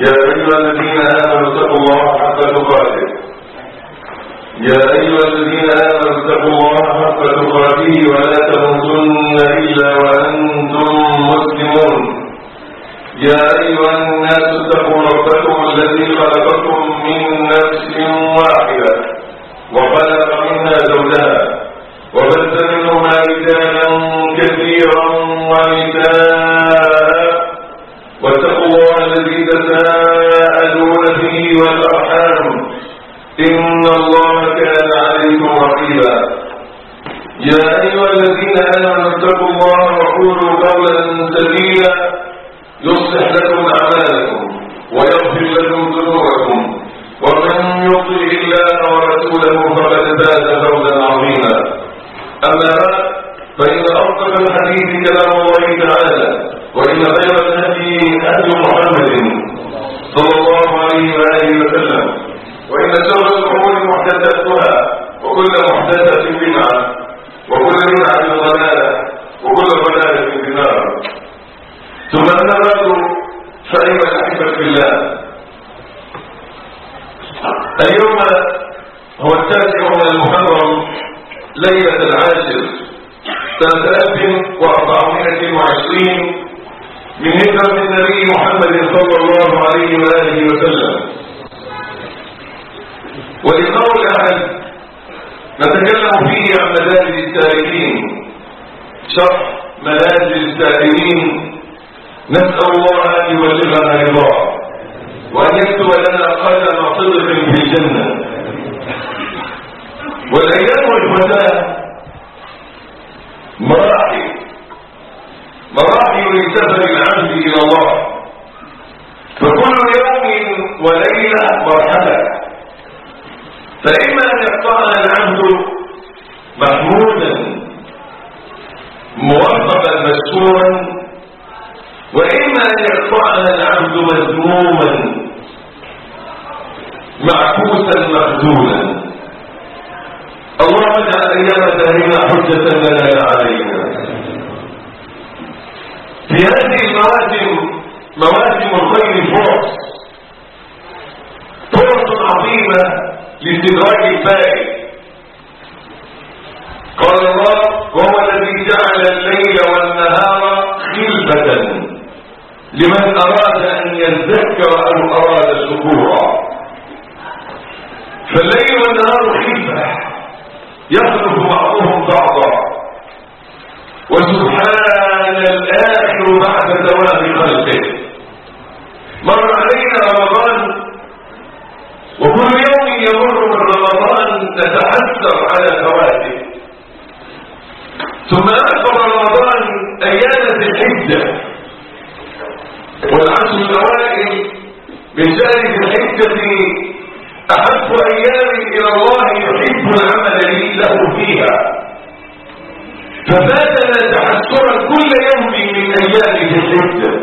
يا أيها الذين آمنوا اتقوا الله حق تقاته يا أيها الذين آمنوا اتقوا الله حق تقاته ولا تموتن إلا وأنتم مسلمون يا أيها الناس اتقوا ربكم الذي خلقكم من نفس واحدة وخلق منها زوجها وبث منهما رجالا كثيرا ونساء واتقوا الله الذي تساءلون به والأرحام إن الله كان عليكم رقيبا يا أيها الذين آمنوا اتقوا الله وقولوا قولا سديدا يصلح لكم أعمالكم ويغفر لكم ذنوبكم ومن يطع الله ورسوله فقد فاز فوزا عظيما أما بعد فإن أصدق الحديث كلام الله تعالى وإن خير الهدي هدي محمد صلى الله عليه وآله وسلم وإن شر الأمور محدثاتها وكل محدثة بدعة وكل بدعة ضلالة وكل ضلالة في النار ثم أما بعد فأيها الأحبة في الله اليوم هو التاسع من المحرم ليلة العاشر سنة 1420 من هجرة النبي محمد صلى الله عليه وآله وسلم ولقاء الأحد نتكلم فيه عن مدارج السالكين شرح منازل السالكين نسأل الله أن يبلغنا رضاه وأن يكتب لنا قدم صدق في الجنة والأيام والفتاة مراحل مراحل لسفر العبد إلى الله فكل يوم وليلة مرحلة فإما أن يقطعها العبد محمودا موفقا مشكورا وإما أن يقطعها العبد مذموما معكوسا مخذولا اللهم اجعل أيام دارنا حجة لنا لا علينا في هذه المواسم مواسم الخير فرص فرص عظيمة لاستدراج الباقي قال الله وهو الذي جعل الليل والنهار خلفة لمن أراد أن يذكر أو أراد شكورا فالليل والنهار خلفة يخلف بعضهم بعضا وسبحان الآخر بعد دوام خلقه مر علينا رمضان وكل يوم يمر من رمضان نتحسر على فواته ثم أكبر رمضان أيام ذي الحجة والعشر الأوائل من شهر ذي الحجة أحب أيام إلى الله يحب العمل له فيها ففاتنا تحسرا كل يوم من أيام ذي الحجة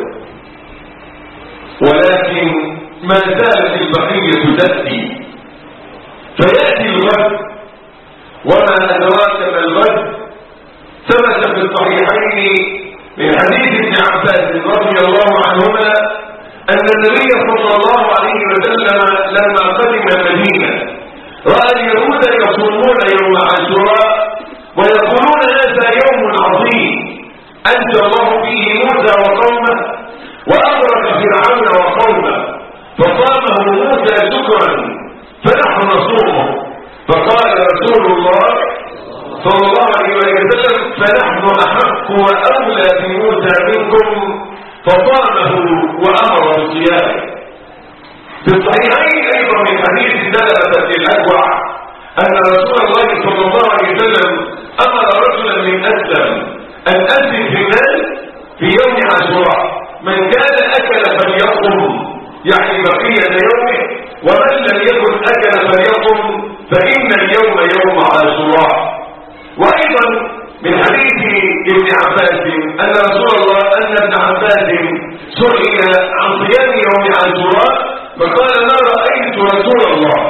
ولكن ما زالت البقية تأتي فيأتي الغد وما أدراك ما الغد ثبت في الصحيحين من حديث ابن عباس رضي الله عنهما أن النبي صلى الله عليه وسلم لما قدم المدينة رأى اليهود يصومون يوم عاشوراء ويقولون هذا يوم عظيم أنجى الله فيه موسى وقومه وأغرق فرعون وقومه فصامه موسى شكرا فنحن نصومه فقال رسول الله صلى الله عليه وسلم فنحن أحق وأولى بموسى منكم فصامه وأمر بصيامه في الصحيحين أيضا من حديث سلمة الأكوع أن رسول الله صلى الله عليه وسلم أمر رجلا من أسلم أن أذن في الناس في يوم عاشوراء من كان أكل فليقم يعني بقية يومه ومن لم يكن أكل فليقم فإن اليوم يوم عاشوراء وأيضا من حديث ابن عباس أن رسول الله أن ابن عباس سئل عن صيام يوم عاشوراء فقال ما رأيت رسول الله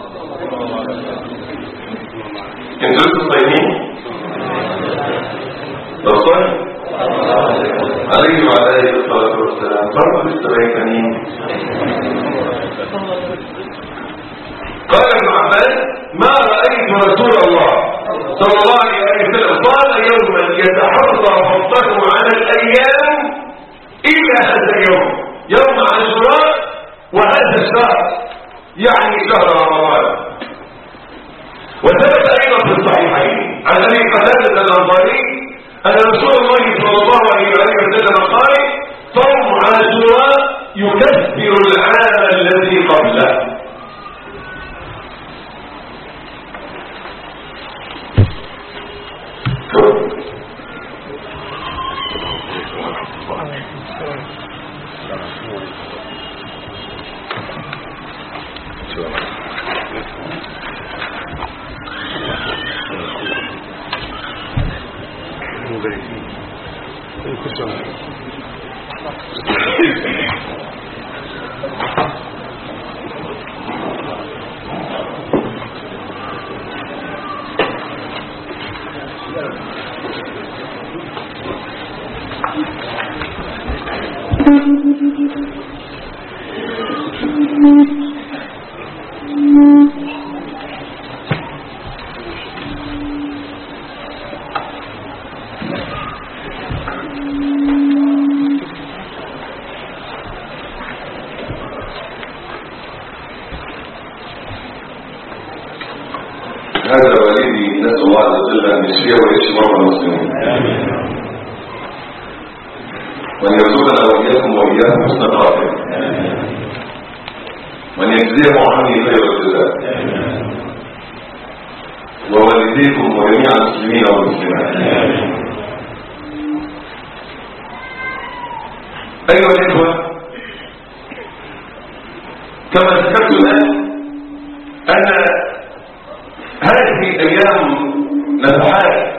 انتوا لسه صايمين؟ طب صايم؟ عليه وعلى اله الصلاه والسلام برضه لسه بيتانين قال ابن عباس ما رأيت رسول الله صلى الله عليه وسلم قال يوما يتحرى فضله على الأيام إلا هذا اليوم يوم عاشوراء وهذا الشهر يعني شهر رمضان وثبت أيضا في الصحيحين عن أبي قتادة الأنصاري أن رسول الله صلى الله عليه وسلم قال صوم عاشوراء يكفر العام الذي قبله هذا والدي نسأل الله عز وجل أن يشفيه ويشفي مرضى المسلمين وأن يرزقنا وإياكم وإياكم حسن الخاتمة وأن يجزيه عني خير الجزاء ووالديكم وجميع المسلمين والمسلمات أيها الإخوة كما ذكرت الآن أن هذه أيام نفحات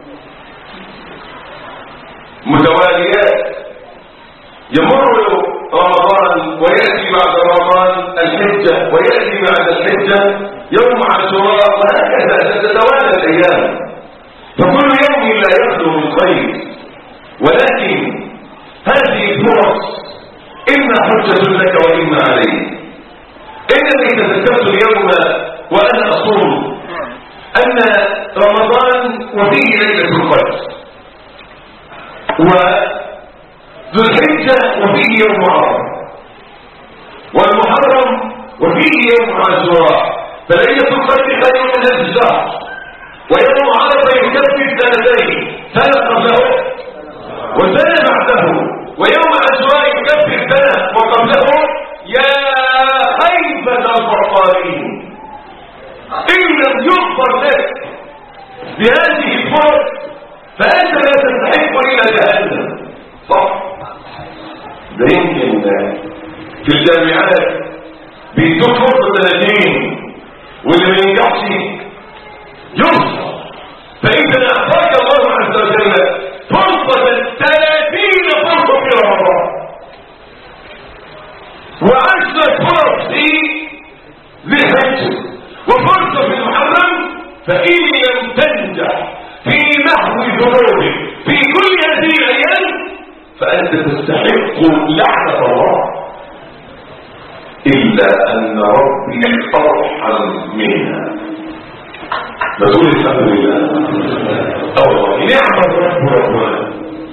متواليات يمر رمضان ويأتي بعد رمضان الحجة ويأتي بعد الحجة يوم عاشوراء وهكذا تتوالى الأيام فكل يوم لا يخلو من خير ولكن هذه الفرص إما حجة لك وإما عليك إنني تذكرت اليوم وأنا أصوم أن رمضان وفيه ليلة القدر وذو الحجة وفيه يوم عرفة والمحرم وفيه يوم عاشوراء فليلة القدر خير من ألف شهر ويوم عرفة يكفي سنتين سنة قبله وسنة بعده ويوم عاشوراء يكفي سنة وقبله يا خيبة الفقارين إن لم يغفر لك بهذه الفرص فأنت لا تستحق إلى جهنم صح ده يمكن في الجامعات بيدوك فرصة 30 واللي ما ينجحش يرفض فإذا أعطاك الله عز وجل فرصة 30 فرصة في رمضان وعشرة فرص في ذي الحج وفرصة في المحرم فإن لم تنجح في محو ذنوبك في كل هذه الأيام فأنت تستحق لعنة الله إلا أن ربي أرحم منها نقول الحمد لله الله نعم الرب ربنا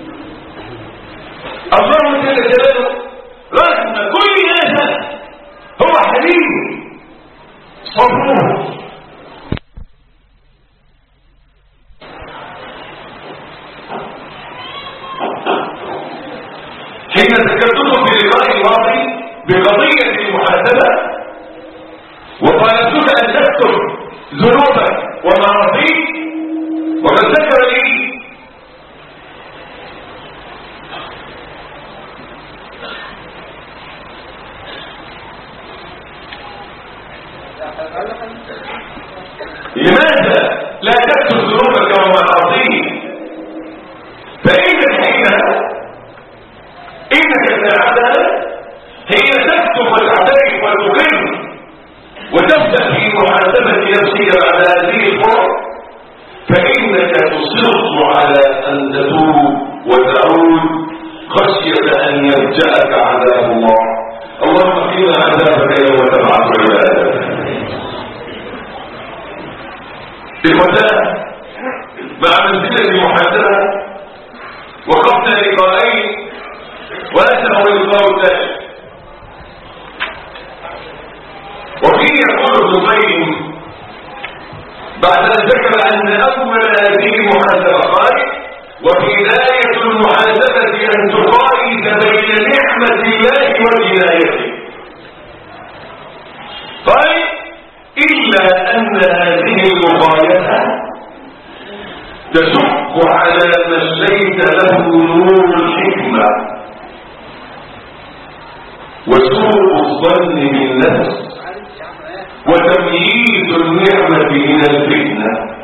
الله جل جلاله رغم كل هذا هو حليم صبور حين ذكرتكم في لقاء الماضي بقضية المحاسبة وطالبتك أن تكتب ذنوبك ومعاصيك وقد ذكر لي لماذا لا تكتب ذنوبك ومعاصيك فإن الحين إنك تعبد حين تكتب وتعترف وتقر وتبدأ في محاسبة نفسك بعد هذه الفرص فإنك تصر على أن تتوب وتعود خشية أن يرجعك عذاب الله اللهم قنا عذابك يوم تبعث عبادك إخوتان مع منزلة المحاسبة وقفنا لقاءين وهذا هو اللقاء الثالث وفيه يقول ابن القيم بعد ان ذكر ان اول هذه المحاسبه قال وبدايه المحاسبه ان تقايد بين نعمه الله وجنايته قال الا ان هذه المقايده تشق على من ليس له نور الحكمه وسوء الظن بالنفس وتمييز النعمة من الفتنة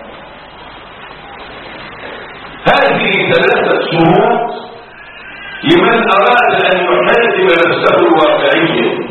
هذه ثلاثة شروط لمن أراد أن يحاسب نفسه واقعيا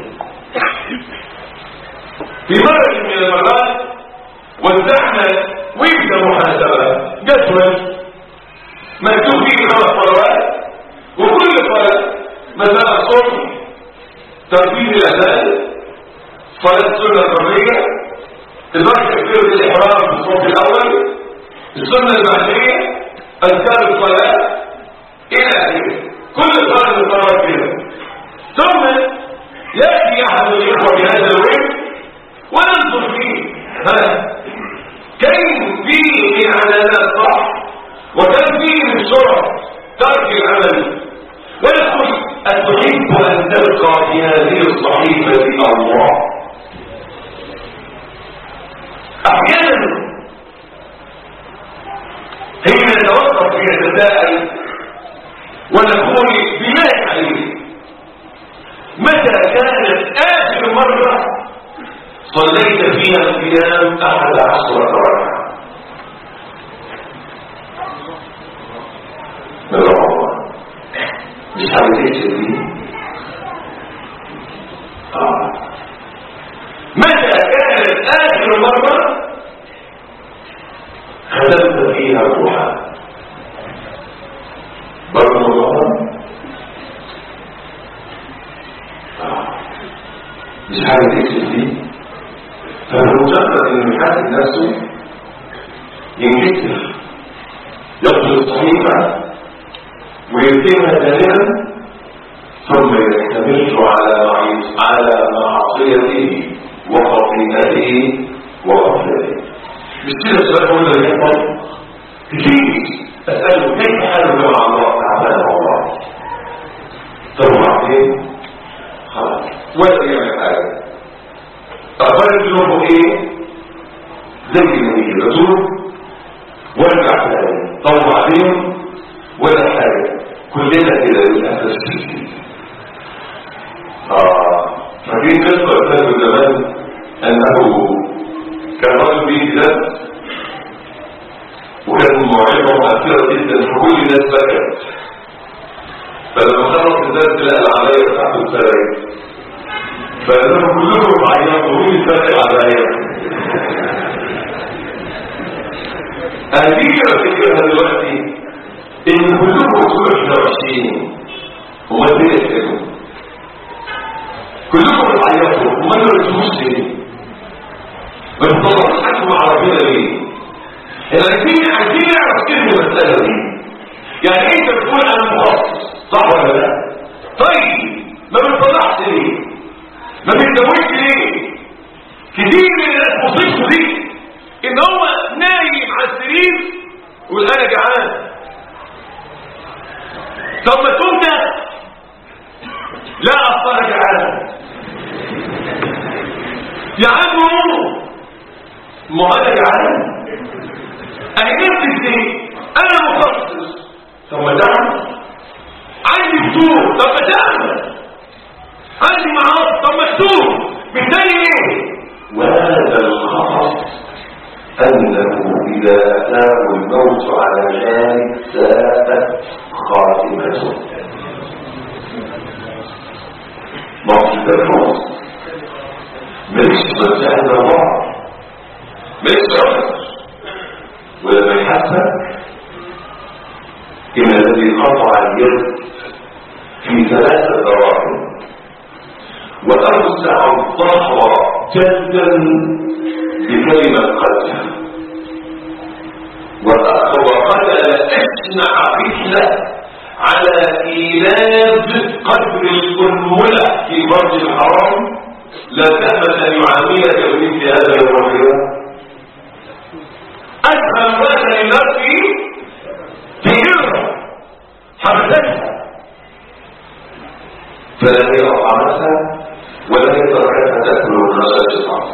في مرة من المرات وزعنا ويبدا محاسبة جدول مكتوب فيه خمس صلوات وكل صلاة مثلا صوم ترتيب الأذان صلاة السنة الربية إدراك تكبيرة الإحرام في الصوت الأول السنة البعدية أذكار الصلاة إلى آخره كل صلاة من الصلوات كده ثم يأتي أحد الإخوة بهذا الوقت وننظر فيه ها كم فيه من علامات صح وكم فيه من سرعة ترك العمل ونقول أتحب أن تلقى في هذه الصحيفة الله احيانا حين نتوقف يتساءل ونقول بما عليه متى كانت اخر مره صليت فيها القيام احد عشر ركعه من رمضان مش عايز دي اه متى كانت آخر مرة خدمت فيها الروحة برضو رمضان مش عارف يكسب فيه فبمجرد انه يحاسب نفسه ينكسر يقتل الصحيفة ويتمها ثانيا ثم يستمر على على معصيته وخطيئته وغفلته مش كده السؤال هو اللي يحصل كتير اساله كيف حاله مع الله تعالى والله طب وبعدين خلاص ولا يعمل حاجه اخبار ذنوبه ايه زي النبي الرسول وارجع تاني طب وبعدين ولا حاجه كلنا كده للاسف الشديد اه فاكرين قصه كانت زمان انه كان رجل به ذات وكان موعظه مؤثره جدا فكل الناس بكت فلما خلص الذات لقى العبايه بتاعته اتسرقت فلما كلهم عيطوا مين اتسرق العبايه هذه افتكرها دلوقتي ان كلكم وصولوا احنا وحشين هو ازاي يتكلموا كلكم بتعيطوا وما نرجوش ليه ما بتطلعوش حكم على ربنا ليه احنا عايزين عايزين نعرف كلمه المساله دي يعني انت بتقول انا مخصص صح ولا لا طيب ما بتطلعش ليه ما بتزودش ليه كتير من الناس مصيبته دي ان هو نايم على السرير يقول انا جعان طب ما تقوم ده لا اصل انا جعان يا عم قوم ما انا جعان انا نفسي ازاي انا مخصص طب ما تعمل عندي فطور طب ما تعمل عندي معاصي طب ما تتوب بالتالي ايه وهذا الخطأ أنه إذا أتاه الموت على ذلك ساءت خاتمته موت الموت مش مجهد الله مش عذر ولما يحسن إن الذي قطع اليد وأوسع الظهر جدا بكلمة قتل وقتل أجمع رحلة على إيلاد قدر الأنملة في برج الحرام لا تأمن أن يعاملك بمثل هذا يوم القيامة أدخل ماذا لله في في هرة حبستها فلم يرى طعمتها ولم يتركها تأكل من خشاش الطعام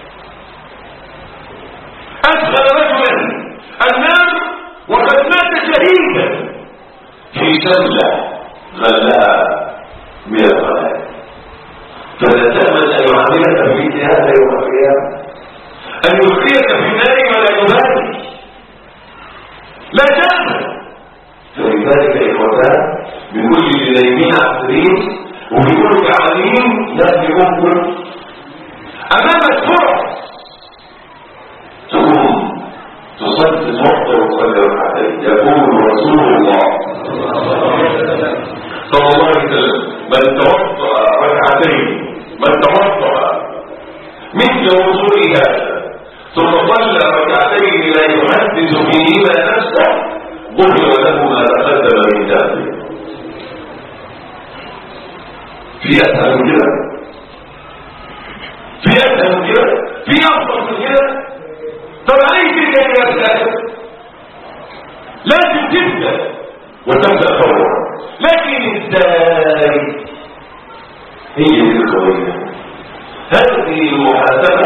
أدخل رجلا النار وقد مات شهيدا في سلة غلاها من الغنائم فلا تأمن أن يعاملك بمثل هذا يوم القيامة أن يلقيك في النار ولا يبالي لا تأمن فلذلك إخوتان بكل جنيمين عفرين وبيقولوا جعانين لا بيقوم أمامك فرص تقوم تصلي توضا وتصلي ركعتين يقول رسول الله صلى الله عليه وسلم من توضا ركعتين من توضا مثل وضوء هذا ثم صلى ركعتين لا يحدث فيهما نفسه غفر له ما تقدم من ذنبه في اسهل من كده في اسهل من كده في افضل من كده طب عليك تلك يا سائل لازم تبدا وتبدا فورا لكن ازاي هي دي القضيه هذه المحاسبه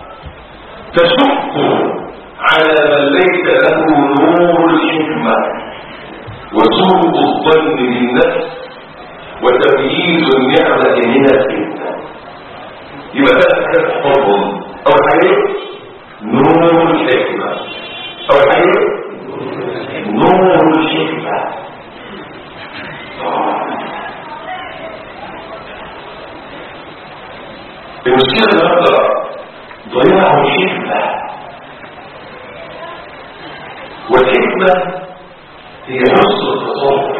تشق على من ليس له نور الحكمه وسوء الظن بالنفس وتمييز النعمه من الفتنه يبقى ده حاجه تحفظهم اول حاجه نور الحكمة أول حاجة نور الحكمة المشكلة النهارده ضياع الحكمة والحكمة هي نص التصور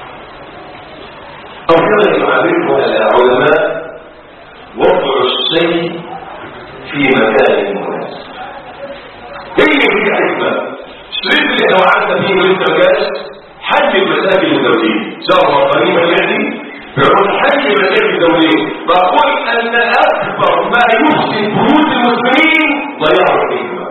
أو كما يعبرها العلماء وضع الشيء في مكان مناسب هي دي حكمة الشريط اللي احنا وعدنا فيه ولسه ما جاش حل المسائل الدولية ان شاء الله قريبا يعني يقول حل المسائل الدولية بقول ان اكبر ما يفسد بيوت المسلمين ضياع الحكمة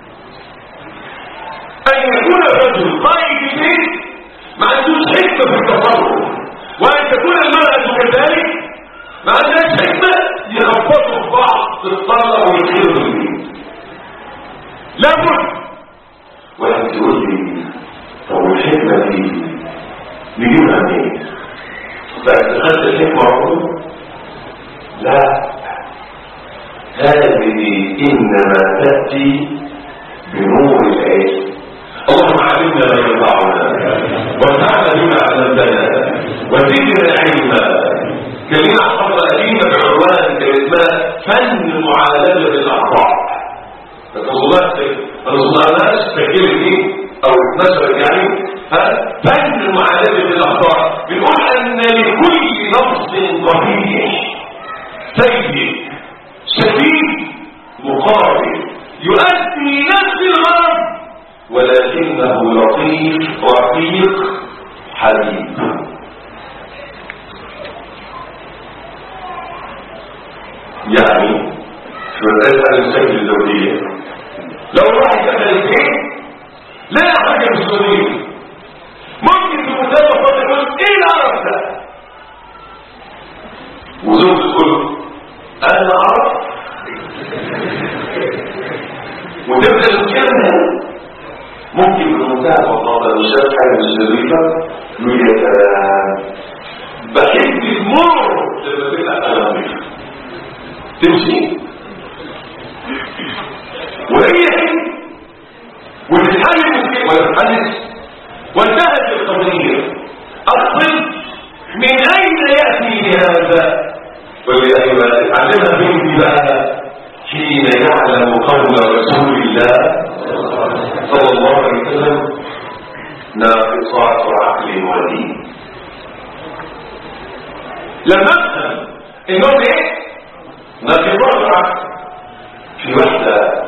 ان يكون الرجل قائد البيت ما عندوش حكمة في التصرف وان تكون المرأة كذلك ما عندهاش حكمة يخبطوا في بعض تتطلع ويخيروا في البيت لابد واحد تقول لي طب الحكمة دي نجيبها منين؟ فاتخذت الحكمة عمره؟ لا هذه إنما تأتي بنور العلم اللهم علمنا ما ينفعنا وانفعنا بما علمتنا وزدنا علما كلمة حفظ قديمة بعنوان اسمها فن معالجة الأخطاء الرسولات تكلم دي او نشر يعني فن معالجة الاخطاء بنقول ان لكل نفس قبيح سيء شديد مقابل يؤدي نفس الغرض ولكنه لطيف رقيق حبيب يعني في مسألة المشاكل الزوجية لو واحد دخل البيت لا حاجه مسؤوليه ممكن في مسابقه فاضي يقول ايه العرب ده وزوجته تقول انا عرب وتبدا المكالمه ممكن بمنتهى البساطه مش شايف حاجه مش ظريفه يقول يا سلام بحب المر لما تبقى انا تمشي وهي وتتحل المشكلة وتتحل وانتهت القضية الطب من أين يأتي لهذا ولأيوة علمها بنتي بقى حين يعلم قول رسول الله صلى الله عليه وسلم ناقصات عقل ودين لما افهم انهم ايه ناقضات العقل في واحده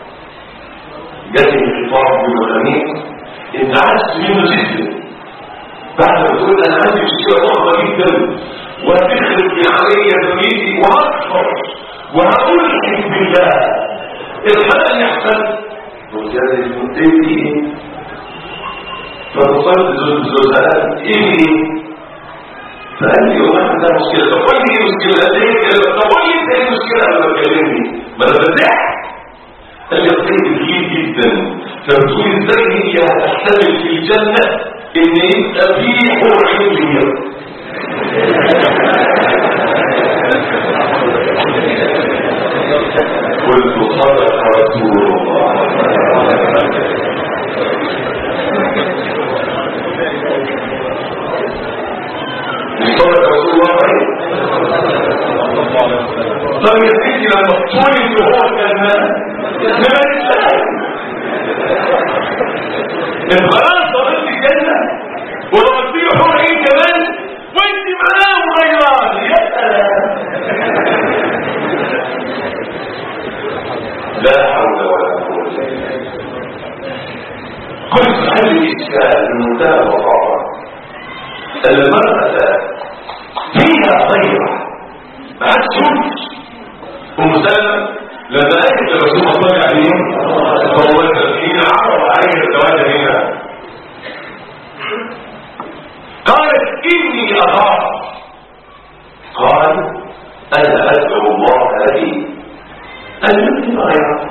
جاتني خطاب يوم الخميس انت عايز منه جدا بعد ما تقول انا عندي مشكله ضخمه جدا وهتخرب في عليا دنيتي وهكفر وهقول بالله الحق يحصل قلت يا دي المنتهي ايه فتصلت زلزال ايه فقال لي والله عندها مشكله طب قول لي ايه المشكله قال لي طب قول لي انت ايه المشكله قبل ما تكلمني ما انا بدعت قال لي الطيب كتير جدا فبتقول ازاي هي هتحتمل في الجنه ان يبقى في حور عين ليا قلت صدق رسول الله صدق رسول الله طب يا سيدي لما تقول ان هو كان لما تسال خلاص ضربت الجنه ولو تصير حور عين كمان وانت معاهم غيران يا سلام لا حول ولا قوه الا بالله كل هذه الاشكال بمنتهى البساطه ان المراه فيها غيره ما عادش يمكن ام سلمة لما قالت لرسول الله صلى الله عليه وسلم فهو حين عرض عليه الزواج منها قالت اني اخاف قال انا ادعو الله لي ان يمكن غيره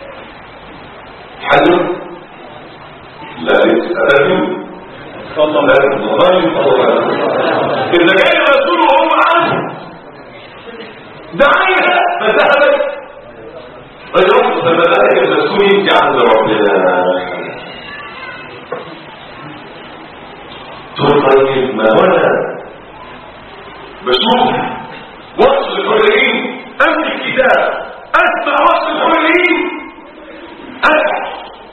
حل لا لسه صلى الله عليه وسلم إذا كان الرسول وهو عنه دعيها فذهبت فيرفض فبدأت الرسول يمشي عند ربنا تقول طيب ما وانا بشوف وصف الحريين امسك الكتاب اسمع وصف الحريين اسمع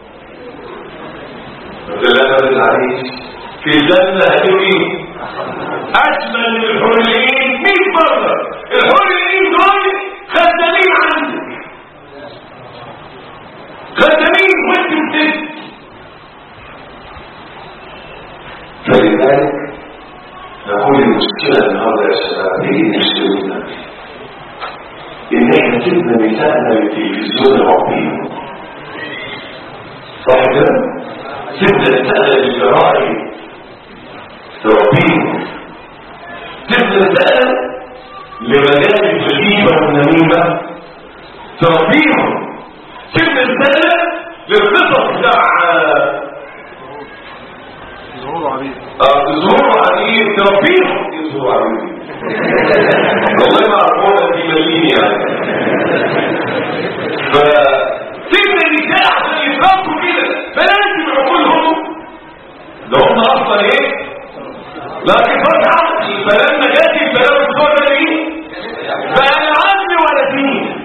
لا ما عليك في الجنة هتبقي أجمل من الحريين 100 مرة الحريين دول خدامين عندك خدامين وانت بتد فلذلك نقول المشكلة النهارده يا شباب هي مشكلتنا إن احنا سيبنا نسائنا للتلفزيون العظيم صح كده؟ سيبنا نسائنا للجرائم تربيهم تبدأ تسأل لمجال الجديدة والنميمة تربيهم تبدأ تسأل للقصص بتاع ظهور عبيد ظهور عديد تربيهم ايه ظهور عديد والله ما اعرفوها دي مليين يعني فتبدأ النساء عشان يتربوا كده فلازم عقولهم ده هم اصلا ايه لكن فتحة فلما جات البلاوي الصورة دي بقى العدل ولا دين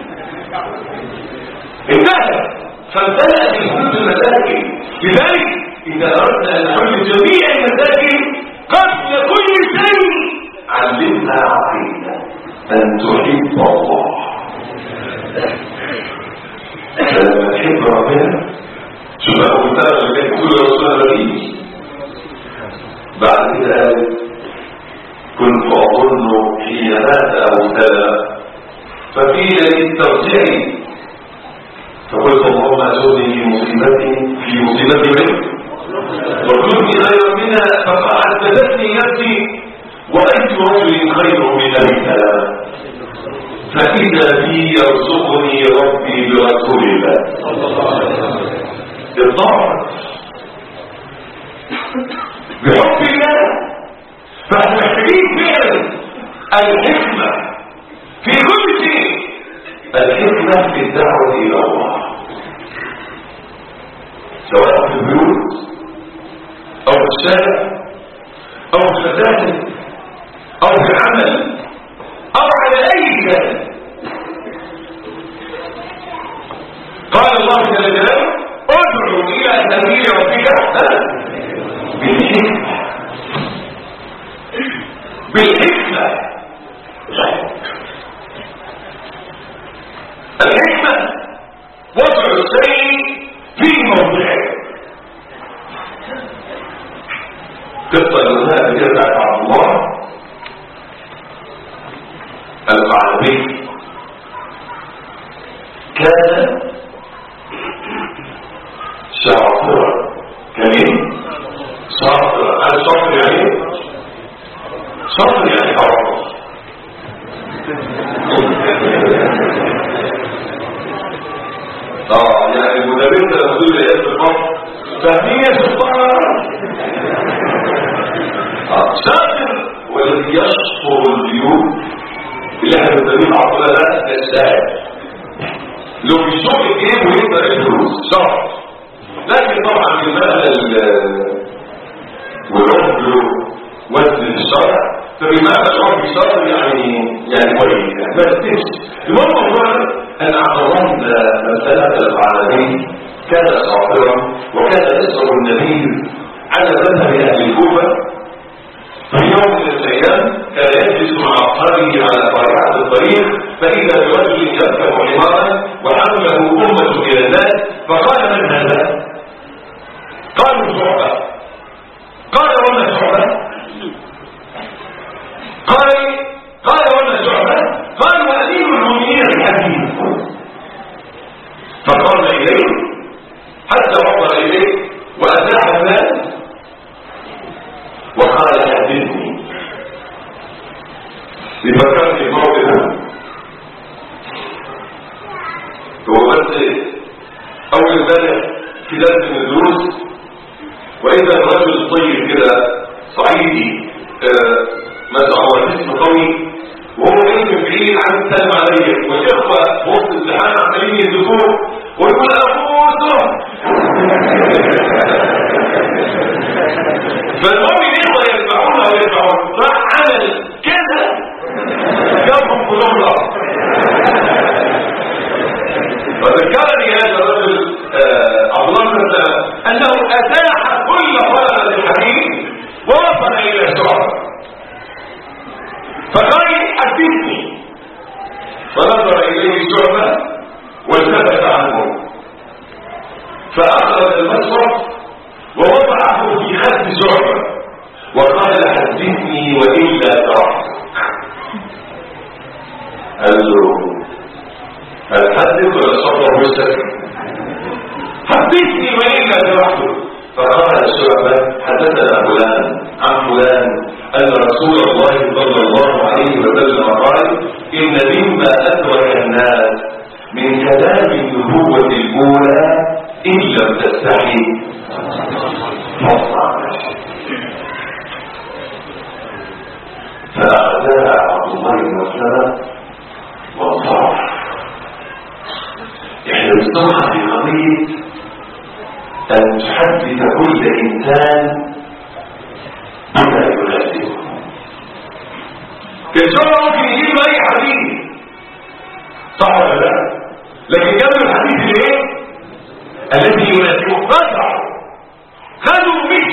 انتهى فامتلأت الحدود المساكن لذلك إذا أردنا أن نحل جميع المساكن قبل كل شيء علمنا عقيدة أن تحب الله فلما تحب ربنا شوف أبو مثال اللي كان يقول رسول الله بعد كده قال كنت أظن حين مات أبو سلمة فقيل لي استرجعي فقلت اللهم أجرني في مصيبتي في مصيبتي منك وكنت خيرا منها فحدثتني نفسي وأي رجل خير من أبي سلمة فإذا بي يرزقني ربي برسول الله الضعف بحب الله فاحنا محتاجين فعلا الحكمة في كل شيء الحكمة في الدعوة إلى الله سواء في البيوت أو في الشارع أو في المساجد أو في العمل أو على أي شيء قال الله جل جلاله ادعو إلى سبيل ربك بالحكمة بالحكمة القعنبي كان شاطرا كان ايه شاطرا هل شاطر يعني ايه شاطر يعني حرام اه يعني المدرسة رسول الله في الفصل فهمية سلطان اه شاطر والذي يشطر البيوت اللي احنا بنسميه عقل ده ده السائل لو بيشوف ايه ويقدر الفلوس شرط لكن طبعا المال والعرف له وزن الشرع فبمعنى العرف الشرع يعني يعني كويس يعني ما تكتبش المهم هو ان عبد الله مسألة العالمين كان صافرا وكان يسر النبي على مذهب اهل الكوفه في يوم من الايام كان يجلس مع اصحابه على طريقه الطريق فاذا برجل يركب حمارا وحمله امه الى الناس فقال من هذا؟ قالوا شعبه قال وما شعبه؟ قال قال وما شعبه؟ قال وامير المؤمنين الحكيم فقام اليه حتى وصل اليه واتاح الناس وقال حدثني بفكرت الموقف هو بس اول امبارح في درس من الدروس واذا الرجل الطيب كده صعيدي آه ما شاء الله جسم قوي وهو جاي من بعيد عن السلام عليا والاخوه في وسط الامتحان عمالين يدفوه ويقول ابوسه فالمهم الاخوه يرفعونها ويرفعون راح عمل كده جابهم كلهم الارض وذكرني هذا الرجل عبد الله بن انه اتاح كل طلبه الحديث ووصل الى شعبه فقال حدثني فنظر اليه شعبه والتفت عنه فاخرج المشرف ووضعه في خد شعبه وقال حدثني والا تركتك قال له هل حدث ولا صبر وسك حدثني والا تركتك فقال الشعبة حدثنا فلان عن فلان أن رسول الله صلى الله عليه وسلم قال إن مما أدرك الناس من كلام النبوة الأولى إن لم تستحي فاصنع فأخذها عبد الله بن مسلمة وانصرف احنا بنصنع في قضية أن تحدث كل إنسان بما يناسبه كالشرع ممكن يجيب أي حديث صح ولا لا لكن جاب الحديث الايه الذي يناسبه قطع خذوا به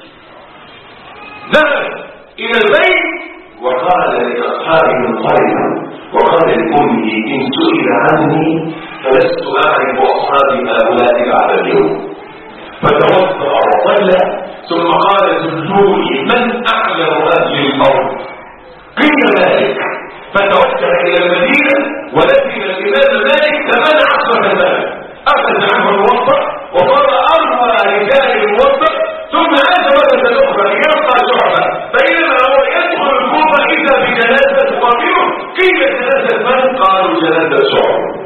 ذهب إلى البيت وقال لأصحابه انصرفوا وقال لأمه إن سئل عني فلست أعرف أصحابي هؤلاء بعد اليوم فتوضأ وصلى ثم قال دلوني من أعلم أهل الأرض قيل مالك فتوجه إلى المدينة ولكن الإمام مالك ثمان عشرة سنة أخذ عنه الموطأ وصار أروى رجال الموطأ ثم عاد مرة أخرى يلقى شعبة فإذا هو يدخل الكوفة إذا بجنازة تقابله قيل جنازة من قالوا جنازة شعبة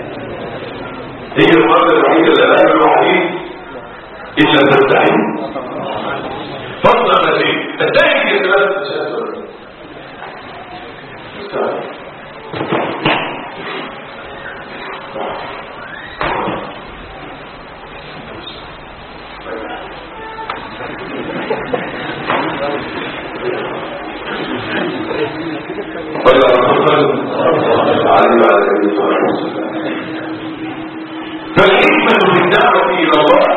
هي المرة الوحيدة اللي لا الوحيد إلا تستعين فاصنع نسيب الثاني في الثلاثة صلى الله عليه وعلى اله وسلم فالحكمة في الدعوة إلى الله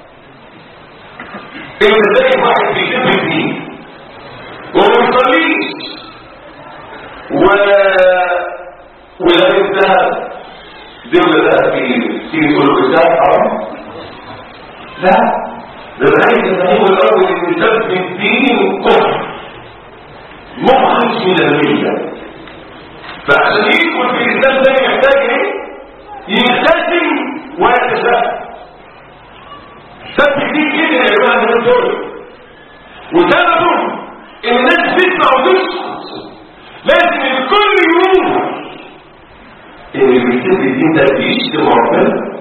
إن زي واحد بيشوف الدين وما بيصليش و ولا الذهب دولة ذهب تيجي تقول له الذهب حرام لا ده انا عايز افهمه الاول ان سب الدين كفر مخرج من المله فعشان يدخل في الاسلام ده يحتاج ايه يغتسل ويتساءل سبب كتير جدا يا جماعه من دول وسببه ان الناس تسمع وتسكت لازم الكل يقول ان اللي بيكتب الدين ده بيشتم ربنا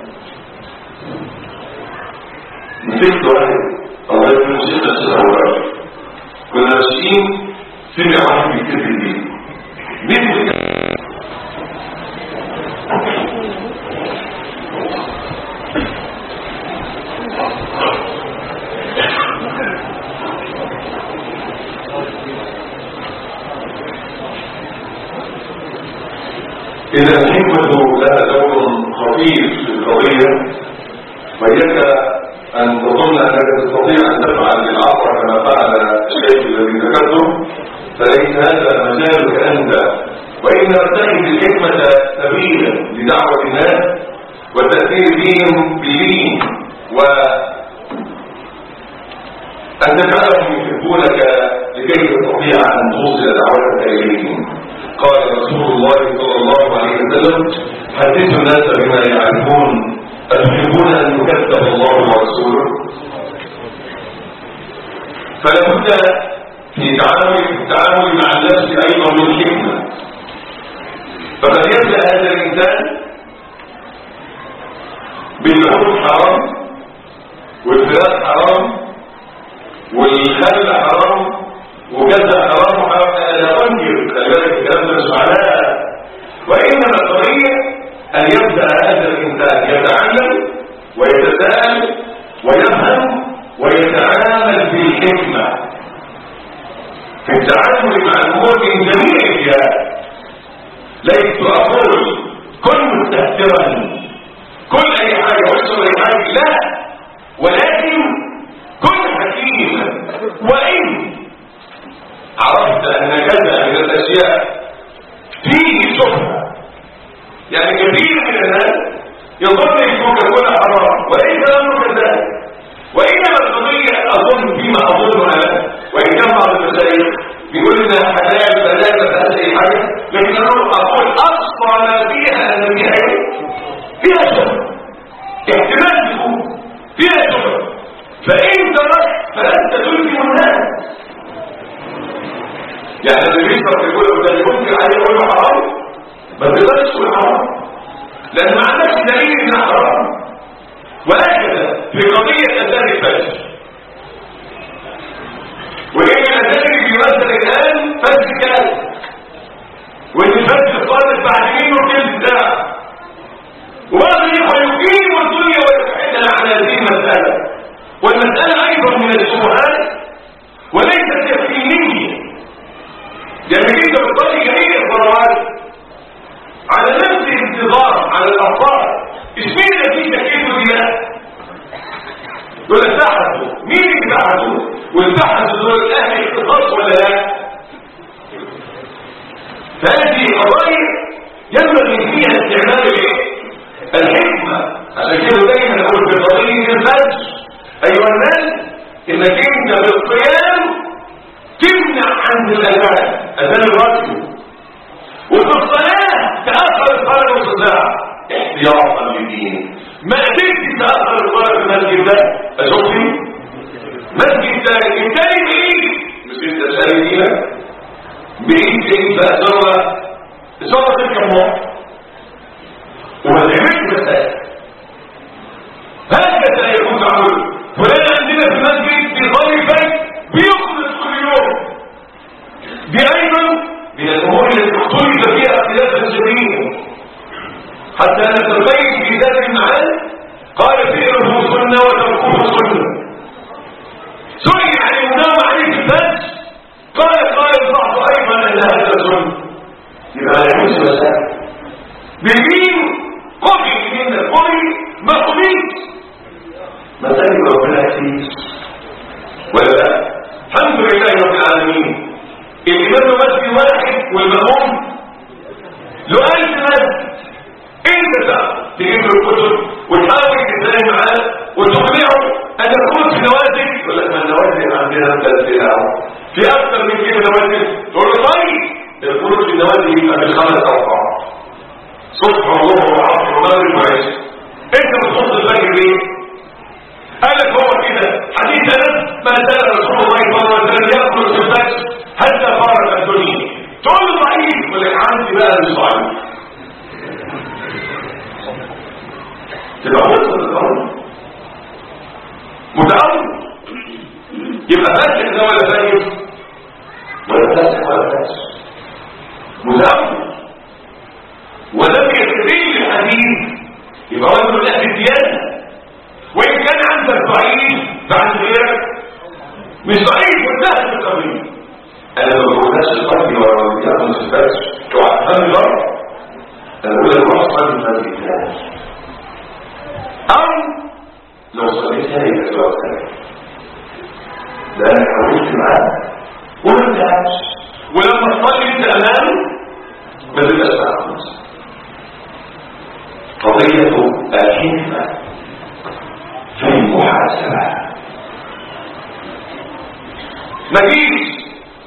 مسكت واحد الله يكون شيخ الشهر كنا ماشيين سمع واحد بيكتب الدين بيكتب إذا الحكمة لها دور خطير في القضية وإياك أن تظن أنك تستطيع أن تفعل بالعصر كما فعل الشيخ الذي ذكرته فليس هذا مجالك أنت وإن ارتكب الحكمة سبيلا لدعوة الناس والتأثير بهم بدين و أن تجعلهم يحبونك لكي تستطيع أن توصل دعوتك إليهم قال رسول الله صلى الله عليه وسلم حدثوا الناس بما يعرفون أتحبون أن يكذب الله ورسوله فلا بد في تعامل التعامل مع النفس أيضا من حكمة فقد يبدأ هذا الإنسان باللحوم حرام والفراق حرام والخل حرام وكذا حرام وحرام لا انكر خلي بالك الكلام ده مش معناه وانما القضيه ان يبدا هذا الانسان يتعلم ويتساءل ويفهم ويتعامل بالحكمه في التعامل مع الامور من جميع الجهات ليس اقول كن مستهترا كل اي حاجه واشرب اي حاجه لا ولكن كن حكيما وان عرفت ان كذا من الاشياء فيه شبهه يعني كثير من الناس يظن ان كوكاكولا حرام وليس الامر كذلك وانما القضيه اظن فيما اظن انا وان كان بعض المشايخ بيقول انها حلال فلا بأس اي حاجه لكن انا اقول اقصى ما فيها ان فيها ايه؟ فيها شبهه احتمال تكون فيها شبهه فان تركت فانت تلزم الناس يعني اللي بيشرب يقول ده ممكن عليه يقول له حرام ما تقدرش تقول حرام لان ما عندكش دليل انها حرام وهكذا في قضيه اذان الفجر وان الاذان اللي بيمثل الان فجر كامل وان الفجر صادق بعد منه تلت ساعه وبعض الاخوه يقيم الدنيا ويبحثنا عن هذه المساله والمساله ايضا من الشبهات وليست يقينيه يعني انت بتطلق جميع الضرورات على نفس الانتظار على الاطفال اشمعنى في تكليف دماء دول اتحدوا مين اللي اتحدوا والتحدوا دول الاهل اختصاص ولا لا فهذه قضايا ينبغي فيها استعمال الايه الحكمه عشان كده دايما اقول في قضيه الفجر ايها الناس انك انت بالقيام تمنع عن الاذان اذان الرجل وفي الصلاه تاخر الصلاه نص ساعه احتياطا للدين ما قدرتش تاخر الصلاه في المسجد ده اشوف فيه مسجد تاني التاني بعيد مش انت شايف فيها بعيد بعيد بقى سوا سوا تلك الموت وما تعملش مسائل هكذا يكون معمول فلان عندنا في المسجد في ظل البيت بيخلص كل يوم دي ايضا من الامور التي اختلف فيها اختلافا شديدا حتى ان البيت في ذات المعاد قال فعله سنه وتركه سنه سئل عن النوم عليه في الفجر قال قال البعض ايضا ان هذا سنه يبقى لا يحوز مسائل بالدين قبل من قبل ما قبلت مسائل ربنا كتير ولا لا الحمد لله رب العالمين الإمام مسجد واحد والمأموم له ألف مسجد انت بقى تجيب له الكتب وتحاول تتكلم معاه وتقنعه ان يكون في نوازل يقول لك ما النوازل عندنا ثلاث في اكثر من كده نوازل تقول له طيب الخروج النوادي يبقى بالخمس اوقات صبح وظهر وعصر ومغرب وعشاء انت بتصد الفجر ليه؟ قال لك هو كده حديث انس ما زال رسول الله صلى الله عليه وسلم ياكل في الفجر حتى فارق الدنيا تقول له ضعيف ولك عندي بقى مش ضعيف تبقى وصل الامر متعود يبقى فاسق ده ولا فاسق ولا فاسق ولا فاسق متعود ولم يستدل الحديث يبقى رجل من اهل الديانه وان كان عندك ضعيف فعند غيرك مش ضعيف وانتهت القضيه انا ما بقولهاش القلبي ولا بياخد الفاس تعفن الارض انا بقول الروح صلي ما بيتهاش او لو صليت هاي يبقى ثاني ده انا حاولت معاه وما انتهاش ولما تصلي انت امامه ما تبقاش معاه قضية الحكمة في المحاسبة مفيش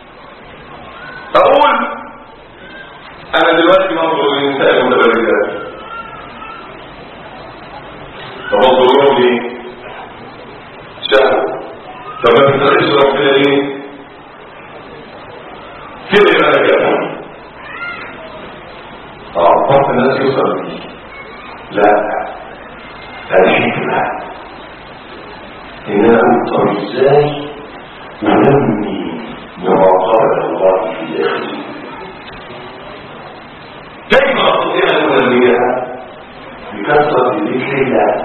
اقول انا دلوقتي بنظر للنساء المتبرجات فبنظر لهم ليه شهوة طب ما تستغلش ربنا ليه كده يبقى كده اه ضغط الناس يوصل ليه لا الحكمة إن أنا أقول إزاي ننمي مراقبة الله في داخلي كيف أستطيع أن أنميها بكثرة ذكر الله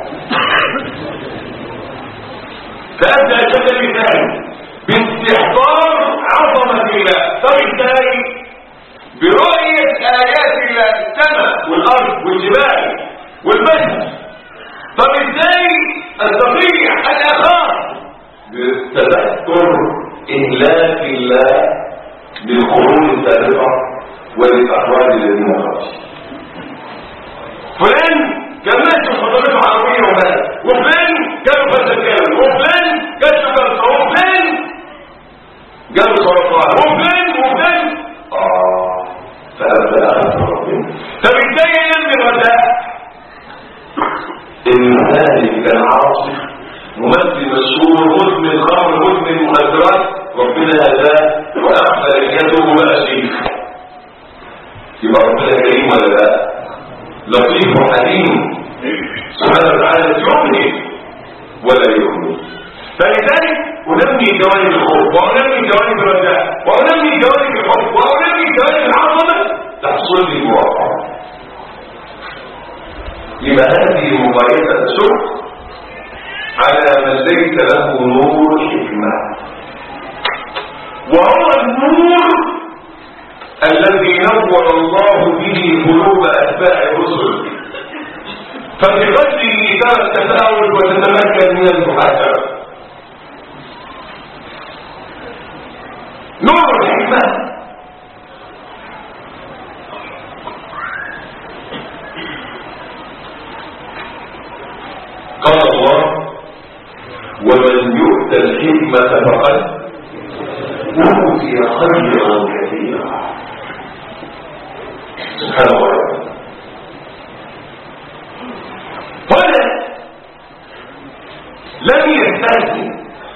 فأبدأ أشد مثال باستحضار عظمة الله طب ازاي برؤية آيات الله السماء والأرض والجبال والمجد طب ازاي استطيع ان اخاف بتذكر اهلاك الله بالقرون السابقه وللاحوال الذين خرجوا فلان كان ماشي حضارته عربيه ومات وفلان كانوا فلسفيان وفلان كان فلسفه وفلان جاله سرطان وفلان وفلان اه فابدا اخاف ربنا طب ازاي ينمي الرجاء المثال كان عاصف ممثل مشهور مدمن خمر مدمن مخدرات ربنا هداه واخفى يده بقى شيخ يبقى ربنا كريم ولا لا لطيف وحليم سبحانه وتعالى يؤمن ولا يؤمن فلذلك انمي جوانب الخوف وانمي جوانب الرجاء وانمي جوانب الحب وانمي جوانب العظمه تحصل لي مواقعه يبقى هذه مقايسة السوق على من ليس له نور الحكمة وهو النور الذي نور الله به قلوب أتباع الرسل فبقدره ترى التفاؤل وتتمكن من المحاسبة نور الحكمة قال الله ومن يؤت الحكمة فقد أوتي خيرا كثيرا سبحان الله هنا لم يستهزئ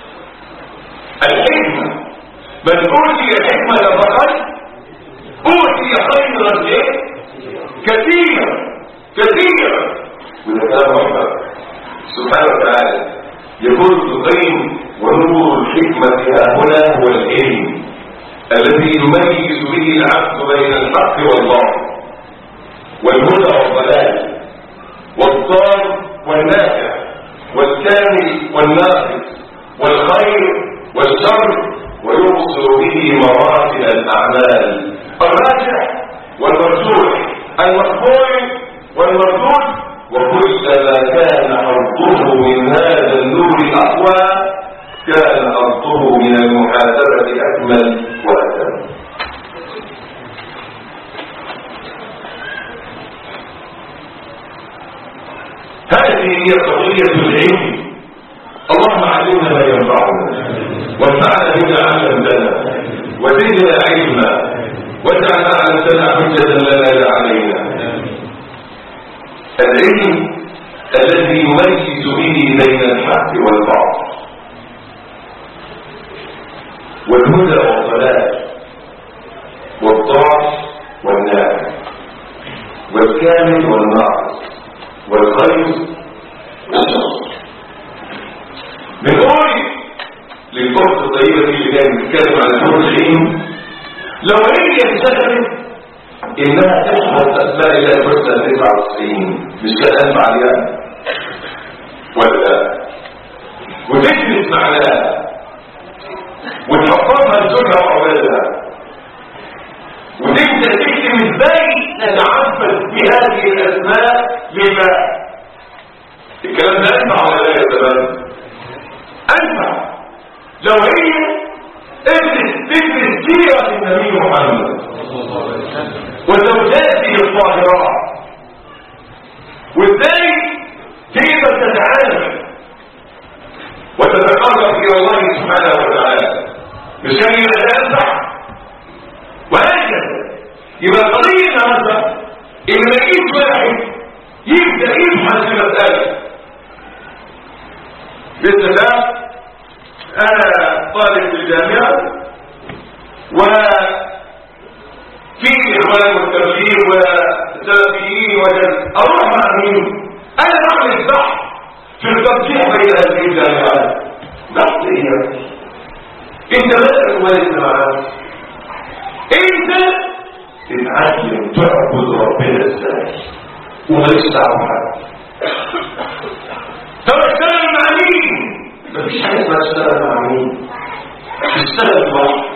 الحكمة من أوتي الحكمة فقد أوتي خيرا إيه؟ كثيرا كثيرا وده كلام ربنا سبحانه وتعالى يقول ابن القيم ونور الحكمة ها هنا هو العلم الذي يميز به العبد بين الحق والباطل والهدى والضلال والضار والنافع والكامل والناقص والخير والشر ويبصر به مراتب الاعمال الراجح والمرجوح المقبول والمردود وكلما كان حظه من هذا النور اقوى كان حظه من المحاسبه اكمل واتم هذه هي قضيه العلم اللهم علمنا ما ينفعنا وانفعنا بما علمتنا وزدنا علما واجعل على لنا حجة لنا لا علينا العلم الذي يميز به بين الحق والباطل والهدى والضلال والضعف والنافع والكامل والناقص والخير والشر بنقول للفرصة الطيبة دي اللي كانت بتتكلم عن الحور العين لو هي اشتغلت انها تحفظ اسماء الله الحسنى 99 مش كان انفع عليها ولا وتدرس معناها وتحفظها لزوجها واولادها وتبدا تكتب ازاي نتعبد بهذه الاسماء لله الكلام ده انفع ولا لا يا زمان انفع لو هي ادرس تدرس سيره النبي محمد وزوجاته الطاهرات وازاي تقدر تتعامل وتتقرب الى الله سبحانه وتعالى مش كان يبقى تنفع وهكذا يبقى القضيه النهارده ان لقيت واحد يبدا يبحث في مساله بسم الله انا طالب في الجامعه و في اخوان والتبليغ والسلفيين وجل اروح مع مين انا اعمل بحث في الترجيح بين هذه الجامعات بحث ايه انت مالك ومالك معاك انت تتعلم تعبد ربنا ازاي ومالكش دعوه بحد طب اشتغل مع مين مفيش حاجه اسمها اشتغل مع مين تشتغل لوحدك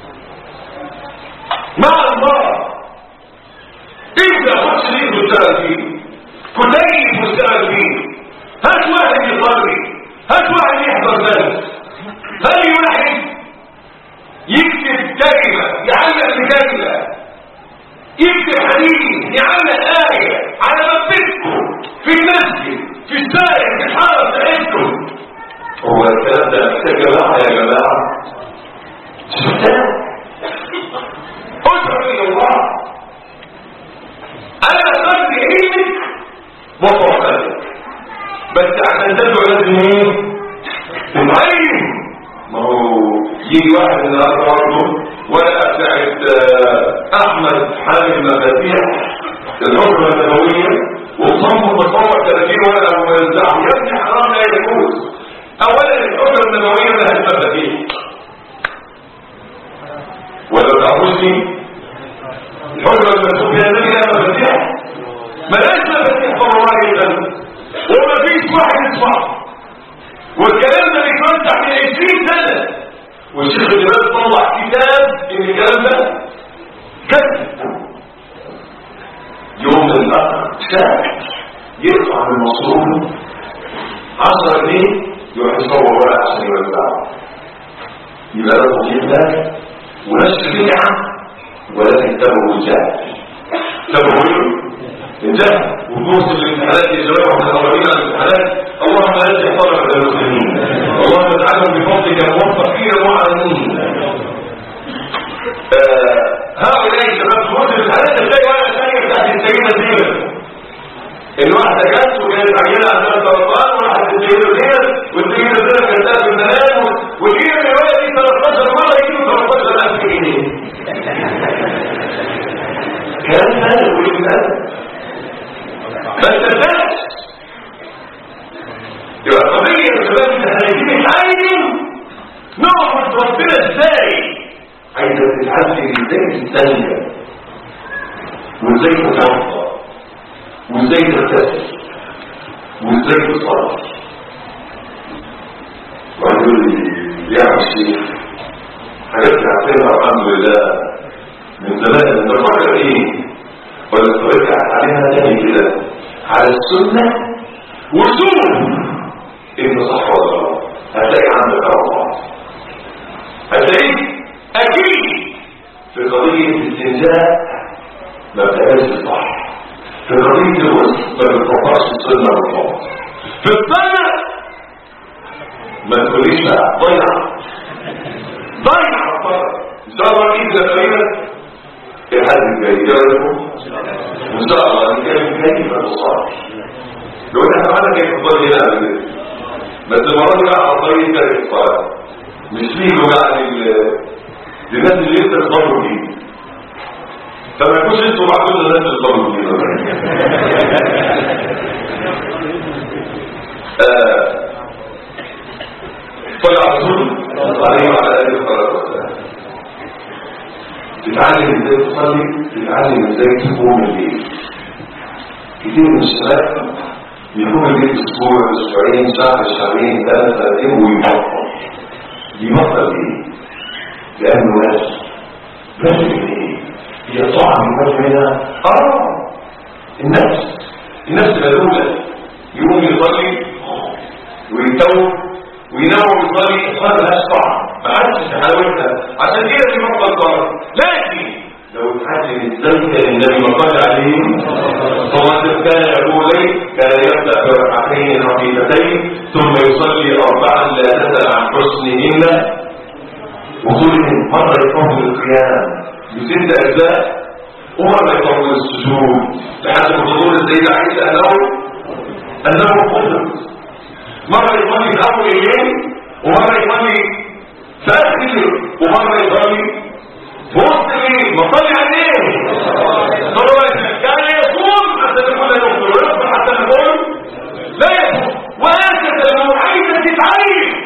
مع الله انت خد شريك واشتغل فيه كلية واشتغل فيه هات واحد يصلي هات واحد يحضر درس هات واحد يكتب كلمة يعلق بكلمة يكتب حديث يعلق آية على مبتكم في المسجد في السائر في الحارة بتاعتكم هو الكلام ده محتاج جماعة يا جماعة شفتها ادعو الى الله انا قلبي علمك وصحبتك بس عشان تدعو لازم ايه تتعلم ما هو يجي واحد النهارده برضه ورقه بتاعت احمد حامد مفاتيح الحكمه النبويه وصمم مصور 30 ورقه وموزعهم يا ابني حرام لا يجوز اولا الحكمه النبويه لها المفاتيح ولا تعرفوني الحجرة المكتوب فيها النبي لها مفاتيح ملاش مفاتيح والله يقل وما فيش واحد يسمع والكلام ده بيتوزع من 20 سنة والشيخ اللي بس طلع كتاب ان الكلام ده كذب يوم الاخر شاب يدفع من مصروفه 10 جنيه يروح يصور ورقه عشان يوزعه يبقى له كلمه ونشر بدعه ولكن تبعه الجهل تبعه الجهل وفرص الامتحانات يا شباب واحنا الاولين على الامتحانات اللهم نجح طلبه المسلمين اللهم اجعلهم بفضلك موفقين معلمين هؤلاء الشباب في فرص الامتحانات تلاقي ورقه ثانيه بتاعت السيده زينب ان واحده جت وكانت عيله عندها سرطان وراحت السيده زينب والسيده زينب كانت في المنام وجينا من الولد دي 13 مره يجيبوا 13000 جنيه كلام مالك والإمام ما استفادش يبقى قضية الشباب ان احنا عايزين نتعلم نعبد ربنا ازاي عايزة تتعلم ازاي تستنجى وازاي تتوضا وازاي تغتسل وازاي تصلي ويقول لي يا الشيخ حاجات عارفينها الحمد لله من زمان انت فاكر ايه ولا ترجع عليها تاني كده على السنة وشوف انت صح ولا غلط هتلاقي عندك الله هتلاقيك اكيد في قضية الاستنجاء ما بتعملش صح في قضية الوسط ما بتطبقش السنة بالضبط في الصلاة ما تقوليش بقى ضيع ضيع الصلاة ان شاء الله الايد تقريبا في الحد الجاي ايه رايكم؟ ان شاء الله نتكلم كيف تصاب لو احنا عملنا كيف تصلي هنا قبل كده بس المره دي بقى على طريقه كيف الصلاه مش فيه بقى لل- للناس اللي لسه بيصلوا جديد فما يكونش انتوا معقول الناس اللي بيصلوا جديد آه، صلى على الرسول عليه وعلى اله الصلاه والسلام تتعلم ازاي تصلي تتعلم ازاي تقوم الليل كتير من الشباب يقوم الليل اسبوع اسبوعين شهر شهرين ثلاث سنتين ويبطل يبطل ليه؟ لانه ناس ناس ايه؟ هي طعم الناس هنا اه النفس النفس ملولة يقوم يصلي ويتوب وينام ويصلي الصلاة ملهاش طعم ما عادش في حلاوتها عشان كده في مقبل صلاة لكن لو اتعلم ازاي كان النبي ما صلى عليه صلاة كان يقول لي كان يبدأ بركعتين خفيفتين ثم يصلي أربعا لا تسأل عن حسنهن وصولهم مرة يطول القيام بست أجزاء ومرة يطول السجود لحد ما تقول السيدة عائشة أنه أنه قدر مرة يصلي في أول الليل ومرة يصلي في آخر الليل ومرة يصلي في وسط الليل ما صلي عليه صلى الله عليه وسلم كان يصوم حتى تكون لا يفطر ويفطر حتى تكون لا يفطر وهكذا لو عايزة تتعلم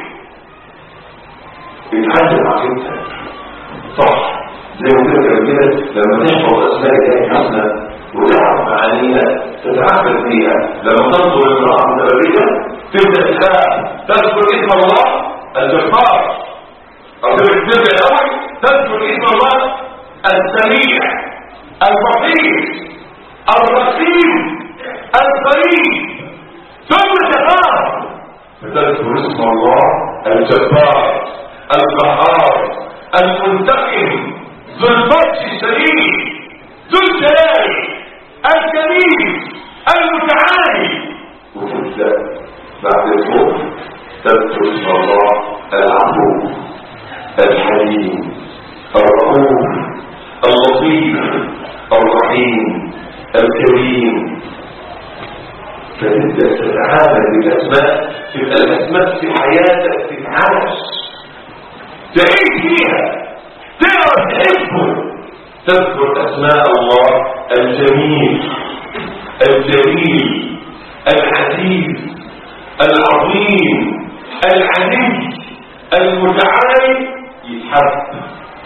اتعلم عقيدتك صح زي ما قلت لك كده لما تحفظ اسماء الله الحسنى وتعرف معانيها تتعبد فيها لما تنظر للمرأة متبرجة تبدأ تخاف تذكر اسم الله الجبار أو تبدأ الأول تذكر اسم الله السميع البصير الرقيب القريب ثم تخاف فتذكر اسم الله الجبار القهار المنتقم ذو البطش الشديد ذو الجلال الكريم المتعالي وتبدا بعد الخوف تذكر اسم الله العفو الحليم الرؤوف اللطيف الرحيم الكريم فتبدا تتعامل بالاسماء تبقى الاسماء في حياتك تتعاش تعيش فيها تعرف تحبه تذكر اسماء الله الجميل الجليل العزيز العظيم العلي المتعالي يتحب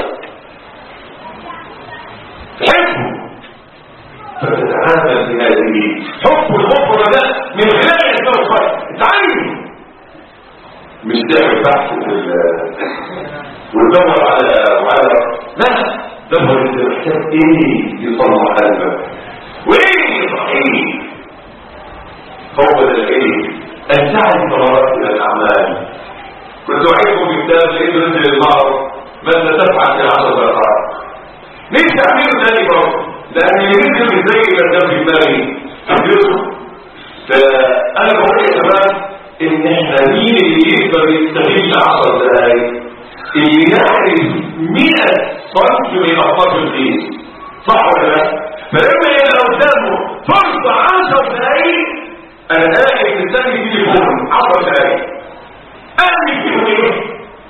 تحبه فتتعامل بهذه حب الغفر ده من خلال التوبه اتعلم مش تعمل بحث في ال- وتدور على وعلى لا دور انت محتاج ايه يصلح قلبك وايه يصحيك هو ده الايه ان تعرف مراتب الاعمال كنت اعيدكم في كتاب لقيته نزل المعرض ماذا تفعل في عشر دقائق ليش تعمله تاني برضه لان اللي نزل مش زي ما كان في دماغي يوسف فانا بقول يا شباب ان احنا مين اللي يقدر يستغل 10 دقايق اللي يعرف 100 صنف من افكار الدين صح ولا لا فلما يبقى قدامه فرصه 10 دقايق انا قاعد مستني تليفون 10 دقايق اعمل فيهم ايه